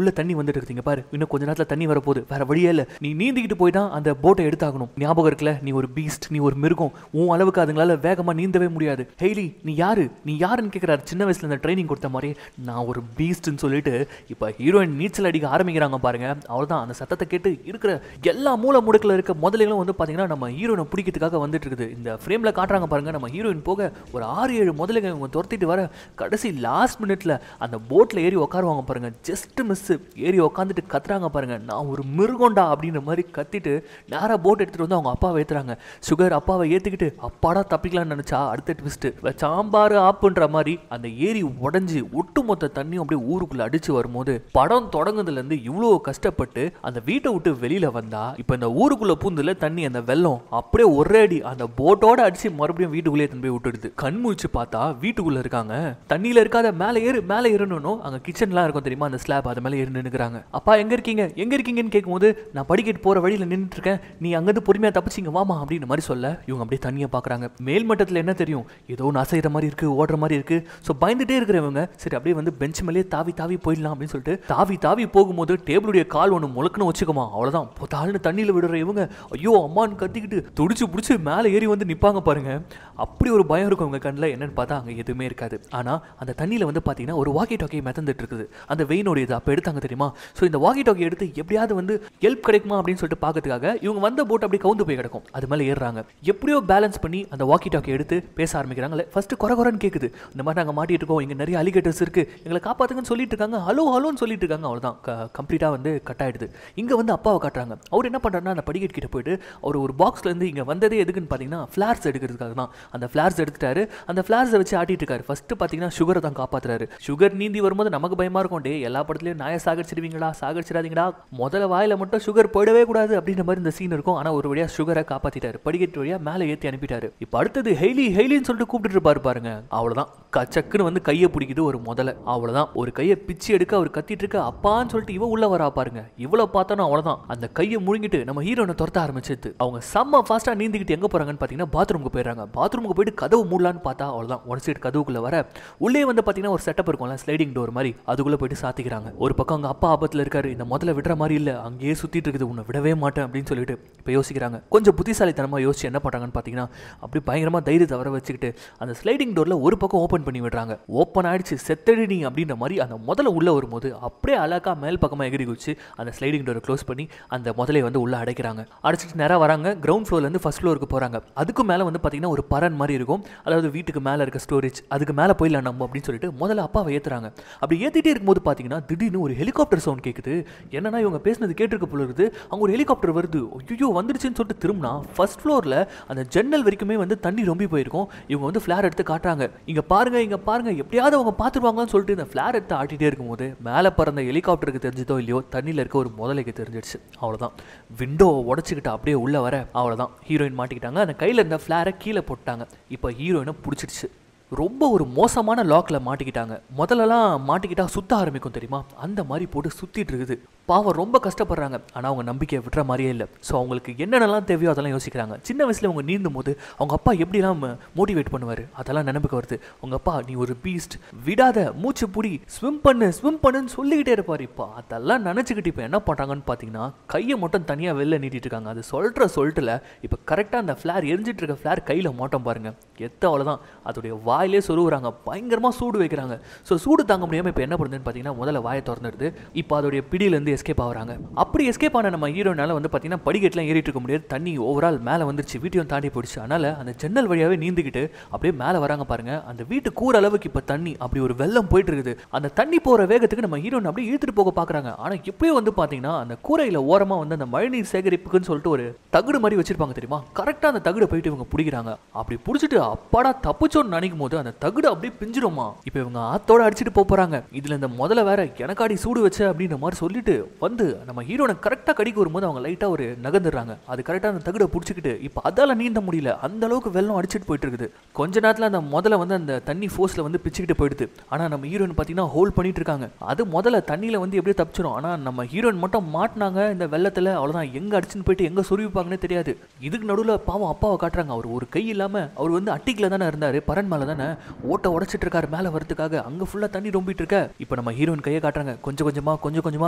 வந்துட்டு இருக்கீங்க பாரு இன்னும் கொஞ்ச நேரத்தில் தண்ணி வரப்போகுது வேற வழியே இல்லை நீ நீந்திக்கிட்டு போய் தான் அந்த போட்டை எடுத்தாகணும் ஞாபகம் இருக்குல்ல நீ ஒரு பீஸ்ட் நீ ஒரு மிருகம் உன் அளவுக்கு அதுங்களால வேகமாக நீந்தவே முடியாது ஹெய்லி நீ யாரு நீ யாருன்னு கேட்குறாரு சின்ன வயசுல இந்த ட்ரைனிங் கொடுத்த மாதிரி நான் ஒரு பீஸ்ட்னு சொல்லிட்டு இப்போ ஹீரோயின் நீச்சல் அடிக்க ஆரம்பிக்கிறாங்க பாருங்க அவ்வளோதான் அந்த சத்தத்தை கேட்டு இருக்கிற எல்லா மூல முடுக்கில் இருக்க முதலைகளும் வந்து பார்த்தீங்கன்னா நம்ம ஹீரோயினை பிடிக்கிறதுக்காக வந்துட்டு இருக்குது இந்த ஃப்ரேமில் காட்டுறாங்க பாருங்க நம்ம ஹீரோயின் போக ஒரு ஆறு ஏழு முதலைகள் இவங்க துரத்திட்டு வர கடைசி லாஸ்ட் மினிட்ல அந்த போட்டில் ஏறி உட்காருவாங்க பாருங்க ஜஸ்ட் மிஸ் ஏறி உட்காந்துட்டு கத்துறாங்க பாருங்க நான் ஒரு மிருகண்டா அப்படின்ற மாதிரி கத்திட்டு நேராக போட் எடுத்துட்டு வந்து அவங்க அப்பாவை ஏத்துறாங்க சுகர் அப்பாவை ஏத்துக்கிட்டு அப்பாடா தப்பிக்கலாம்னு நினைச்சா அடுத்த ட்விஸ்ட் சாம்பார் ஆப்புன்ற மாதிரி அந்த ஏரி உடஞ்சி ஒட்டுமொத்த தண்ணியும் அப்படியே ஊருக்குள்ள அடிச்சு வரும்போது படம் தொடங்குதுல இருந்து இவ்வளோ கஷ்டப்பட்டு அந்த வீட்டை விட்டு வெளியில வந்தா இப்போ இந்த ஊருக்குள்ள பூந்துல தண்ணி அந்த வெள்ளம் அப்படியே ஒரே அடி அந்த போட்டோட அடிச்சு மறுபடியும் வீட்டுக்குள்ளே எடுத்துன்னு போய் விட்டுடுது கண் முழிச்சு பார்த்தா வீட்டுக்குள்ள இருக்காங்க தண்ணியில இருக்காத மேலே ஏறு மேலே ஏறணும் அங்க கிச்சன்லாம் இருக்கும் தெரியுமா அந்த ஸ்லாப் அது மேலே ஏறி நின்னுக்கிறாங்க அப்பா எங்க இருக்கீங்க எங்க இருக்கீங்கன்னு கேட்கும்போது நான் படிக்கட்டு போற வழியில நின்றுட்டு இருக்கேன் நீ அங்கிருந்து பொறுமையா தப்பிச்சிங்க வாமா அப்படின்னு மாதிரி சொல்ல இவங்க அப்படியே தண்ணியை பாக்குறாங்க மேல் மட்டத்துல என்ன தெரியும் ஏதோ ஒன்று அசைகிற மாதிரி இருக்கு ஓடுற மாதிரி இருக்கு ஸோ பயந்துட்டே இருக்கிறவங்க சரி அப்படியே வந்து பெஞ்ச் மேலேயே தாவி தாவி போயிடலாம் அப்படின்னு சொல்லிட்டு தாவி தாவி போகும்போது டேபிளுடைய கால் ஒன்று முழக்குன்னு வச்சுக்கோமா அவ்வளோதான் பொத்தாள்னு தண்ணியில் விடுற இவங்க ஐயோ அம்மான்னு கத்திக்கிட்டு துடிச்சு பிடிச்சி மேலே ஏறி வந்து நிற்பாங்க பாருங்க அப்படி ஒரு பயம் இருக்கும் அவங்க கண்ணில் என்னன்னு பார்த்தா அங்கே எதுவுமே இருக்காது ஆனால் அந்த தண்ணியில் வந்து பார்த்தீங்கன்னா ஒரு வாக்கி டாக்கி மிதந்துட்டு இருக்குது அந்த வெயினோட இது அப்போ எடுத்தாங்க தெரியுமா ஸோ இந்த வாக்கி டாக்கி எடுத்து எப்படியாவது வந்து ஹெல்ப் கிடைக்குமா அப்படின்னு சொல்லிட்டு பார்க்கறதுக்காக இவங்க வந்த போட் அப்படி கவுந்து போய் கிடக்கும் அது மேலே ஏறுறாங்க எப்படியோ பேலன்ஸ் பண்ணி அந்த வாக்கி டாக்கி எடுத்து பேச ஆரம்பிக்கிறாங்க ஃபர்ஸ்ட் குறை குறைன்னு கேட்குது இந்த மாதிரி நாங்கள் மாட்டிட்டு இருக்கோம் இங்கே நிறைய அலிகேட்டர்ஸ் இருக்கு எங்களை காப்பாத்துங்கன்னு சொல்லிட்டு இருக்காங்க ஹலோ ஹலோன்னு சொல்லிட்டு இருக்காங்க அவ்வளோதான் கம்ப்ளீட்டாக வந்து கட் ஆயிடுது இங்கே வந்து அப்பாவை காட்டுறாங்க அவர் என்ன பண்ணுறாருன்னா அந்த படிக்கட்டு கிட்ட போயிட்டு அவர் ஒரு பாக்ஸ்ல இருந்து இங்கே வந்ததே எதுக்குன்னு பார்த்தீங்கன்னா ஃப்ளார்ஸ் எடுக்கிறதுக்காக தான் அந்த ஃப்ளார்ஸ் எடுத்துட்டாரு அந்த ஃப்ளார்ஸை வச்சு ஆட்டிட்டு இருக்காரு ஃபர்ஸ்ட் பார்த்தீங்கன்னா சுகரை தான் காப்பாத்துறாரு சுகர் நீந்தி வரும்போது நமக்கு பயமா இருக்கும் டே எல்லா படத்துலயும் நாயை சாகடிச்சிடுவீங்களா சாகடிச்சிடாதீங்களா முதல்ல வாயில மட்டும் சுகர் போயிடவே கூடாது அப்படின்ற மாதிரி இந்த சீன் இருக்கும் ஆனா ஒரு வழியா சுகரை காப்பாத்திட்டாரு படிக்கட்டு வழியா மேலே ஏத்தி அனுப்பிட்டாரு இப்போ அடுத்தது ஹெய்லி ஹெய்லின்னு சொல்லிட்டு கூப்பிட்டு இருப்பாரு பாருங்க அவ்வளவுதான் கச்சக்குன்னு வந்து கையை பிடிக்குது ஒரு முதல்ல அவ்வளவுதான் ஒரு கையை பிச்சு எடுக்க அவர் கத்திட்டு இருக்க அப்பான்னு சொல்லிட்டு இவ உள்ள வரா பாருங்க இவ்வளவு பார்த்தாலும் அவ்வளவுதான் அந்த கையை முழுங்கிட்டு நம்ம ஹீரோனை துரத்த ஆரம்பிச்சது அவங்க செம்ம ஃபாஸ்டா நீந்திக்கிட்டு எங்க போறாங்கன்னு பாத்தீங்கன்னா பாத்ரூமுக்கு போயிடுறாங்க பாத்ரூமுக்கு போயிட்டு கதவு மூடலான்னு பார்த்தா அவ்வளவுதான் ஒன் சைடு கதவுக்குள்ள வர உள்ளே வந்து பாத்தீங்கன்னா ஒரு செட்டப் இருக்கும்ல ஸ்லைடிங் டோர் மாதிரி அதுக்குள்ள போயிட்டு சாத்திக்கிறாங்க ஒரு பக்கம் அவங்க அப்பா ஆபத்துல இருக்காரு இந்த முதல்ல விடுற மாதிரி இல்ல அங்கேயே சுத்திட்டு இருக்குது உன்னை விடவே மாட்டேன் அப்படின்னு சொல்லிட்டு இப்போ யோசிக்கிறாங்க கொஞ்சம் புத்திசாலித்தனமா யோசிச்சு என்ன பண்றாங்கன்னு பாத்தீங்கன்னா அப்படி பயங்கரமா தைரியத்தை வர வச்சுக்கிட்டு அந்த ஸ்லைடிங் டோர்ல ஒரு பக்கம் ஓபன் பண்ணி விடுறாங்க ஓப்பன் ஆயிடுச்சு செத்தடி நீ அப்படின்ற மாதிரி அந்த முதல்ல உள்ள வரும்போது அப்படியே அழகா மேல் பக்கமா எகிரி குச்சி அந்த ஸ்லைடிங் டோரை க்ளோஸ் பண்ணி அந்த முதலை வந்து உள்ள அடைக்கிறாங்க அடைச்சிட்டு நேரா வராங்க கிரவுண்ட் ஃப்ளோர்ல இருந்து ஃபர்ஸ்ட் ஃப்ளோருக்கு போறாங்க அதுக்கு மேல வந்து பாத்தீங்கன்னா ஒரு பரன் மாதிரி இருக்கும் அதாவது வீட்டுக்கு மேல இருக்க ஸ்டோரேஜ் அதுக்கு மேல போயிடலாம் நம்ம அப்படின்னு சொல்லிட்டு முதல்ல அப்பாவை ஏத்துறாங்க அப்படி ஏத்திட்டே இருக்கும்போது பாத்தீங்கன்னா திடீர்னு ஒரு ஹெலிகாப்டர் சவுண்ட் கேக்குது என்னன்னா இவங்க பேசுனது கேட்டிருக்க போல இருக்குது அங்க ஒரு ஹெலிகாப்டர் வருது ஐயோ வந்துருச்சுன்னு சொல்லிட்டு திரும்பினா ஃபர்ஸ்ட் ஃப்ளோர்ல அந்த ஜன்னல் வரைக்குமே வந்து தண்ணி ரொம்பி போயிருக்கும் இவங்க வந்து ஃபிளார் எடுத்து காட்டுறாங்க இங்க பாருங்க இங்க பாருங்க எப்படியாவது அவங்க பார்த்துருவாங்கன்னு சொல்லிட்டு இந்த ஃபிளார் எடுத்து ஆட்டிட்டே இருக்கும்போது மேலே பறந்த ஹெலிகாப்டருக்கு தெரிஞ்சதோ இல்லையோ தண்ணியில் இருக்க ஒரு முதலைக்கு தெரிஞ்சிடுச்சு அவ்வளோதான் விண்டோ உடச்சிக்கிட்டு அப்படியே உள்ள வர அவ்வளோதான் ஹீரோயின் மாட்டிக்கிட்டாங்க அந்த கையில் இருந்த ஃப்ளாரை கீழே போட்டாங்க இப்போ ஹீரோயினை பிடிச்சிடுச்சு ரொம்ப ஒரு மோசமான லாக்கில் மாட்டிக்கிட்டாங்க முதல்லலாம் மாட்டிக்கிட்டா சுத்த ஆரம்பிக்கும் தெரியுமா அந்த மாதிரி போட்டு சுத்திட்டு இருக்குது பாவம் ரொம்ப கஷ்டப்படுறாங்க ஆனால் அவங்க நம்பிக்கையை விட்டுற மாதிரியே இல்லை ஸோ அவங்களுக்கு என்னென்னலாம் தேவையோ அதெல்லாம் யோசிக்கிறாங்க சின்ன வயசில் அவங்க நீந்தும் போது அவங்க அப்பா எப்படிலாம் மோட்டிவேட் பண்ணுவார் அதெல்லாம் நினைப்புக்கு வருது உங்க அப்பா நீ ஒரு பீஸ்ட் விடாத மூச்சு புடி ஸ்விம் பண்ணு ஸ்விம் பண்ணுன்னு சொல்லிக்கிட்டே இருப்பார் இப்போ அதெல்லாம் நினச்சிக்கிட்டு இப்போ என்ன பண்ணுறாங்கன்னு பார்த்தீங்கன்னா கையை மட்டும் தனியாக வெளில நீட்டிட்டு இருக்காங்க அது சொல்கிற சொல்லிட்டுல இப்போ கரெக்டாக அந்த ஃப்ளார் எரிஞ்சிட்டு இருக்க ஃப்ளார் கையில் மாட்டோம் பாருங்க எத்த அவ்வளோதான் அதோடைய வாயிலே சொருகுறாங்க பயங்கரமாக சூடு வைக்கிறாங்க ஸோ சூடு தாங்க முடியாமல் இப்போ என்ன பண்ணுதுன்னு பார்த்தீங்கன்னா முதல்ல வாயை திறந்துடுது இப்போ அதோடைய பிடியிலேருந்து எஸ்கேப் ஆகுறாங்க அப்படி எஸ்கேப் ஆன நம்ம ஹீரோனால வந்து பார்த்தீங்கன்னா படிக்கட்டுலாம் ஏறிட்டு இருக்க முடியாது தண்ணி ஓவரால் மேலே வந்துருச்சு வீட்டையும் தாண்டி போயிடுச்சு அதனால அந்த ஜன்னல் வழியாகவே நீந்திக்கிட்டு அப்படியே மேலே வராங்க பாருங்க அந்த வீட்டு கூற அளவுக்கு இப்போ தண்ணி அப்படி ஒரு வெள்ளம் போயிட்டு இருக்குது அந்த தண்ணி போகிற வேகத்துக்கு நம்ம ஹீரோன் அப்படியே இழுத்துட்டு போக பார்க்குறாங்க ஆனால் இப்போயே வந்து பார்த்தீங்கன்னா அந்த கூரையில் ஓரமாக வந்து அந்த மழைநீர் சேகரிப்புக்குன்னு சொல்லிட்டு ஒரு தகுடு மாதிரி வச்சிருப்பாங்க தெரியுமா கரெக்டாக அந்த தகுடை போயிட்டு இவங்க பிடிக்கிறாங்க அப்படி பிடிச்சிட்டு அப்பாடா தப்பிச்சோன்னு நினைக்கும் போது அந்த தகுடு அப்படியே பிஞ்சிருமா இப்போ இவங்க ஆத்தோட அடிச்சுட்டு போக போறாங்க இதுல இந்த முதல்ல வேற எனக்காடி சூடு வச்ச அப்படின்ற மாதிரி சொல்லிட்டு வந்து நம்ம ஹீரோனை கரெக்டாக கடிக்க வரும்போது அவங்க லைட்டாக ஒரு நகர்ந்துடுறாங்க அது கரெக்டாக அந்த தகுடை பிடிச்சிக்கிட்டு இப்போ அதால நீந்த முடியல அந்த அளவுக்கு வெள்ளம் அடிச்சிட்டு போயிட்டு இருக்குது கொஞ்ச நேரத்தில் அந்த முதல்ல வந்து அந்த தண்ணி ஃபோர்ஸில் வந்து பிச்சுக்கிட்டு போயிடுது ஆனால் நம்ம ஹீரோயின் பார்த்தீங்கன்னா ஹோல்ட் பண்ணிட்டு இருக்காங்க அது முதல்ல தண்ணியில் வந்து எப்படியோ தப்பிச்சிடும் ஆனால் நம்ம ஹீரோயின் மட்டும் மாட்டினாங்க இந்த வெள்ளத்தில் அவ்வளோதான் எங்கே அடிச்சுன்னு போயிட்டு எங்கே சொருவிப்பாங்கன்னே தெரியாது இதுக்கு நடுவில் பாவம் அப்பாவை காட்டுறாங்க அவர் ஒரு கை இல்லாமல் அவர் வந்து அட்டிக்கில் தானே இருந்தார் பரன் மேலே தானே ஓட்ட உடச்சிட்டு இருக்காரு மேலே வரதுக்காக அங்கே ஃபுல்லாக தண்ணி ரொம்பிட்டு இருக்க இப்போ நம்ம ஹீரோயின் கையை காட்டுறாங்க கொஞ்சம் கொஞ்சமாக கொஞ்சம் கொஞ்சமாக விலகுது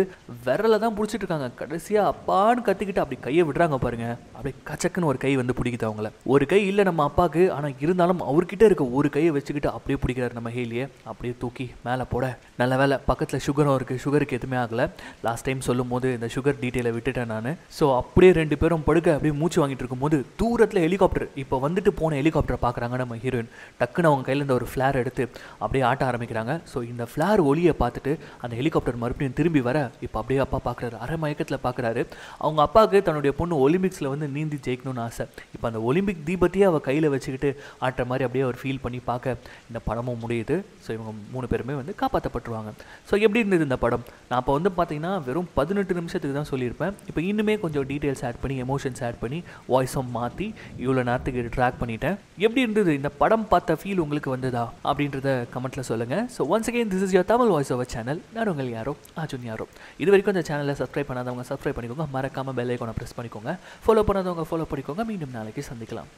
விரல தான் பிடிச்சிட்டு இருக்காங்க கடைசியாக அப்பான்னு கத்திக்கிட்டு அப்படி கையை விடுறாங்க பாருங்க அப்படியே கச்சக்குன்னு ஒரு கை வந்து பிடிக்குது அவங்கள ஒரு கை இல்லை நம்ம அப்பாவுக்கு ஆனால் இருந்தாலும் அவர்கிட்ட இருக்க ஒரு கையை வச்சுக்கிட்டு அப்படியே பிடிக்கிறாரு நம்ம ஹேலியை அப்படியே தூக்கி மேலே போட நல்ல வேலை பக்கத்தில் சுகரும் இருக்குது சுகருக்கு எதுவுமே ஆகலை லாஸ்ட் டைம் சொல்லும் போது இந்த சுகர் டீட்டெயிலை விட்டுட்டேன் நான் ஸோ அப்படியே ரெண்டு பேரும் படுக்க அப்படியே மூச்சு வாங்கிட்டு இருக்கும்போது தூரத்தில் ஹெலிகாப்டர் இப்போ வந்துட்டு போன ஹெலிகாப்டரை பார்க்குறாங்க நம்ம ஹீரோயின் டக்குன்னு அவங்க கையில் இந்த ஒரு ஃப்ளேர் எடுத்து அப்படியே ஆட்ட ஆரம்பிக்கிறாங்க ஸோ இந்த ஃப்ளேர் ஒளியை பார்த்துட்டு அந்த ஹெலிகாப்டர் மறுபடியும் திரும்பி வர இப்போ அப்படியே அப்பா பார்க்குறாரு அரை மயக்கத்தில் பார்க்குறாரு அவங்க அப்பாவுக்கு தன்னுடைய பொண்ணு ஒலிம்பிக்ஸில் வந்து நீந்தி ஜெயிக்கணும்னு ஆசை இப்போ அந்த ஒலிம்பிக் தீபத்தையே அவள் கையில் வச்சுக்கிட்டு ஆட்டுற மாதிரி அப்படியே அவர் ஃபீல் பண்ணி பார்க்க இந்த படமும் முடியுது ஸோ இவங்க மூணு பேருமே வந்து காப்பாற்றப்பட்டுருவாங்க ஸோ எப்படி இருந்தது இந்த படம் நான் இப்போ வந்து பார்த்தீங்கன்னா வெறும் பதினெட்டு நிமிஷத்துக்கு தான் சொல்லியிருப்பேன் இப்போ இன்னுமே கொஞ்சம் டீட்டெயில்ஸ் ஆட் பண்ணி எமோஷன்ஸ் ஆட் பண்ணி வாய்ஸும் மாற்றி இவ்வளோ நேரத்துக்கு ட்ராக் பண்ணிட்டேன் எப்படி இருந்தது இந்த படம் பார்த்த ஃபீல் உங்களுக்கு வந்ததா அப்படின்றத கமெண்ட்டில் சொல்லுங்கள் so once again this is your Tamil voice over channel நான் உங்கள் யாரோ அர்ஜுன் யாரோ இது வரைக்கும் இந்த சேனலை சப்ஸ்கிரைப் பண்ணாதவங்க சப்ஸ்கிரைப் பண்ணிக்கோங்க மறக்காமல் பெல் ஐக்கானை ப்ரெஸ் பண்ணிக்கோங்க ஃபாலோ பண்ணாதவங்க ஃபாலோ பண்ணிக்கோங்க மீண்டும் நாளைக்கு சந்திக்கலாம்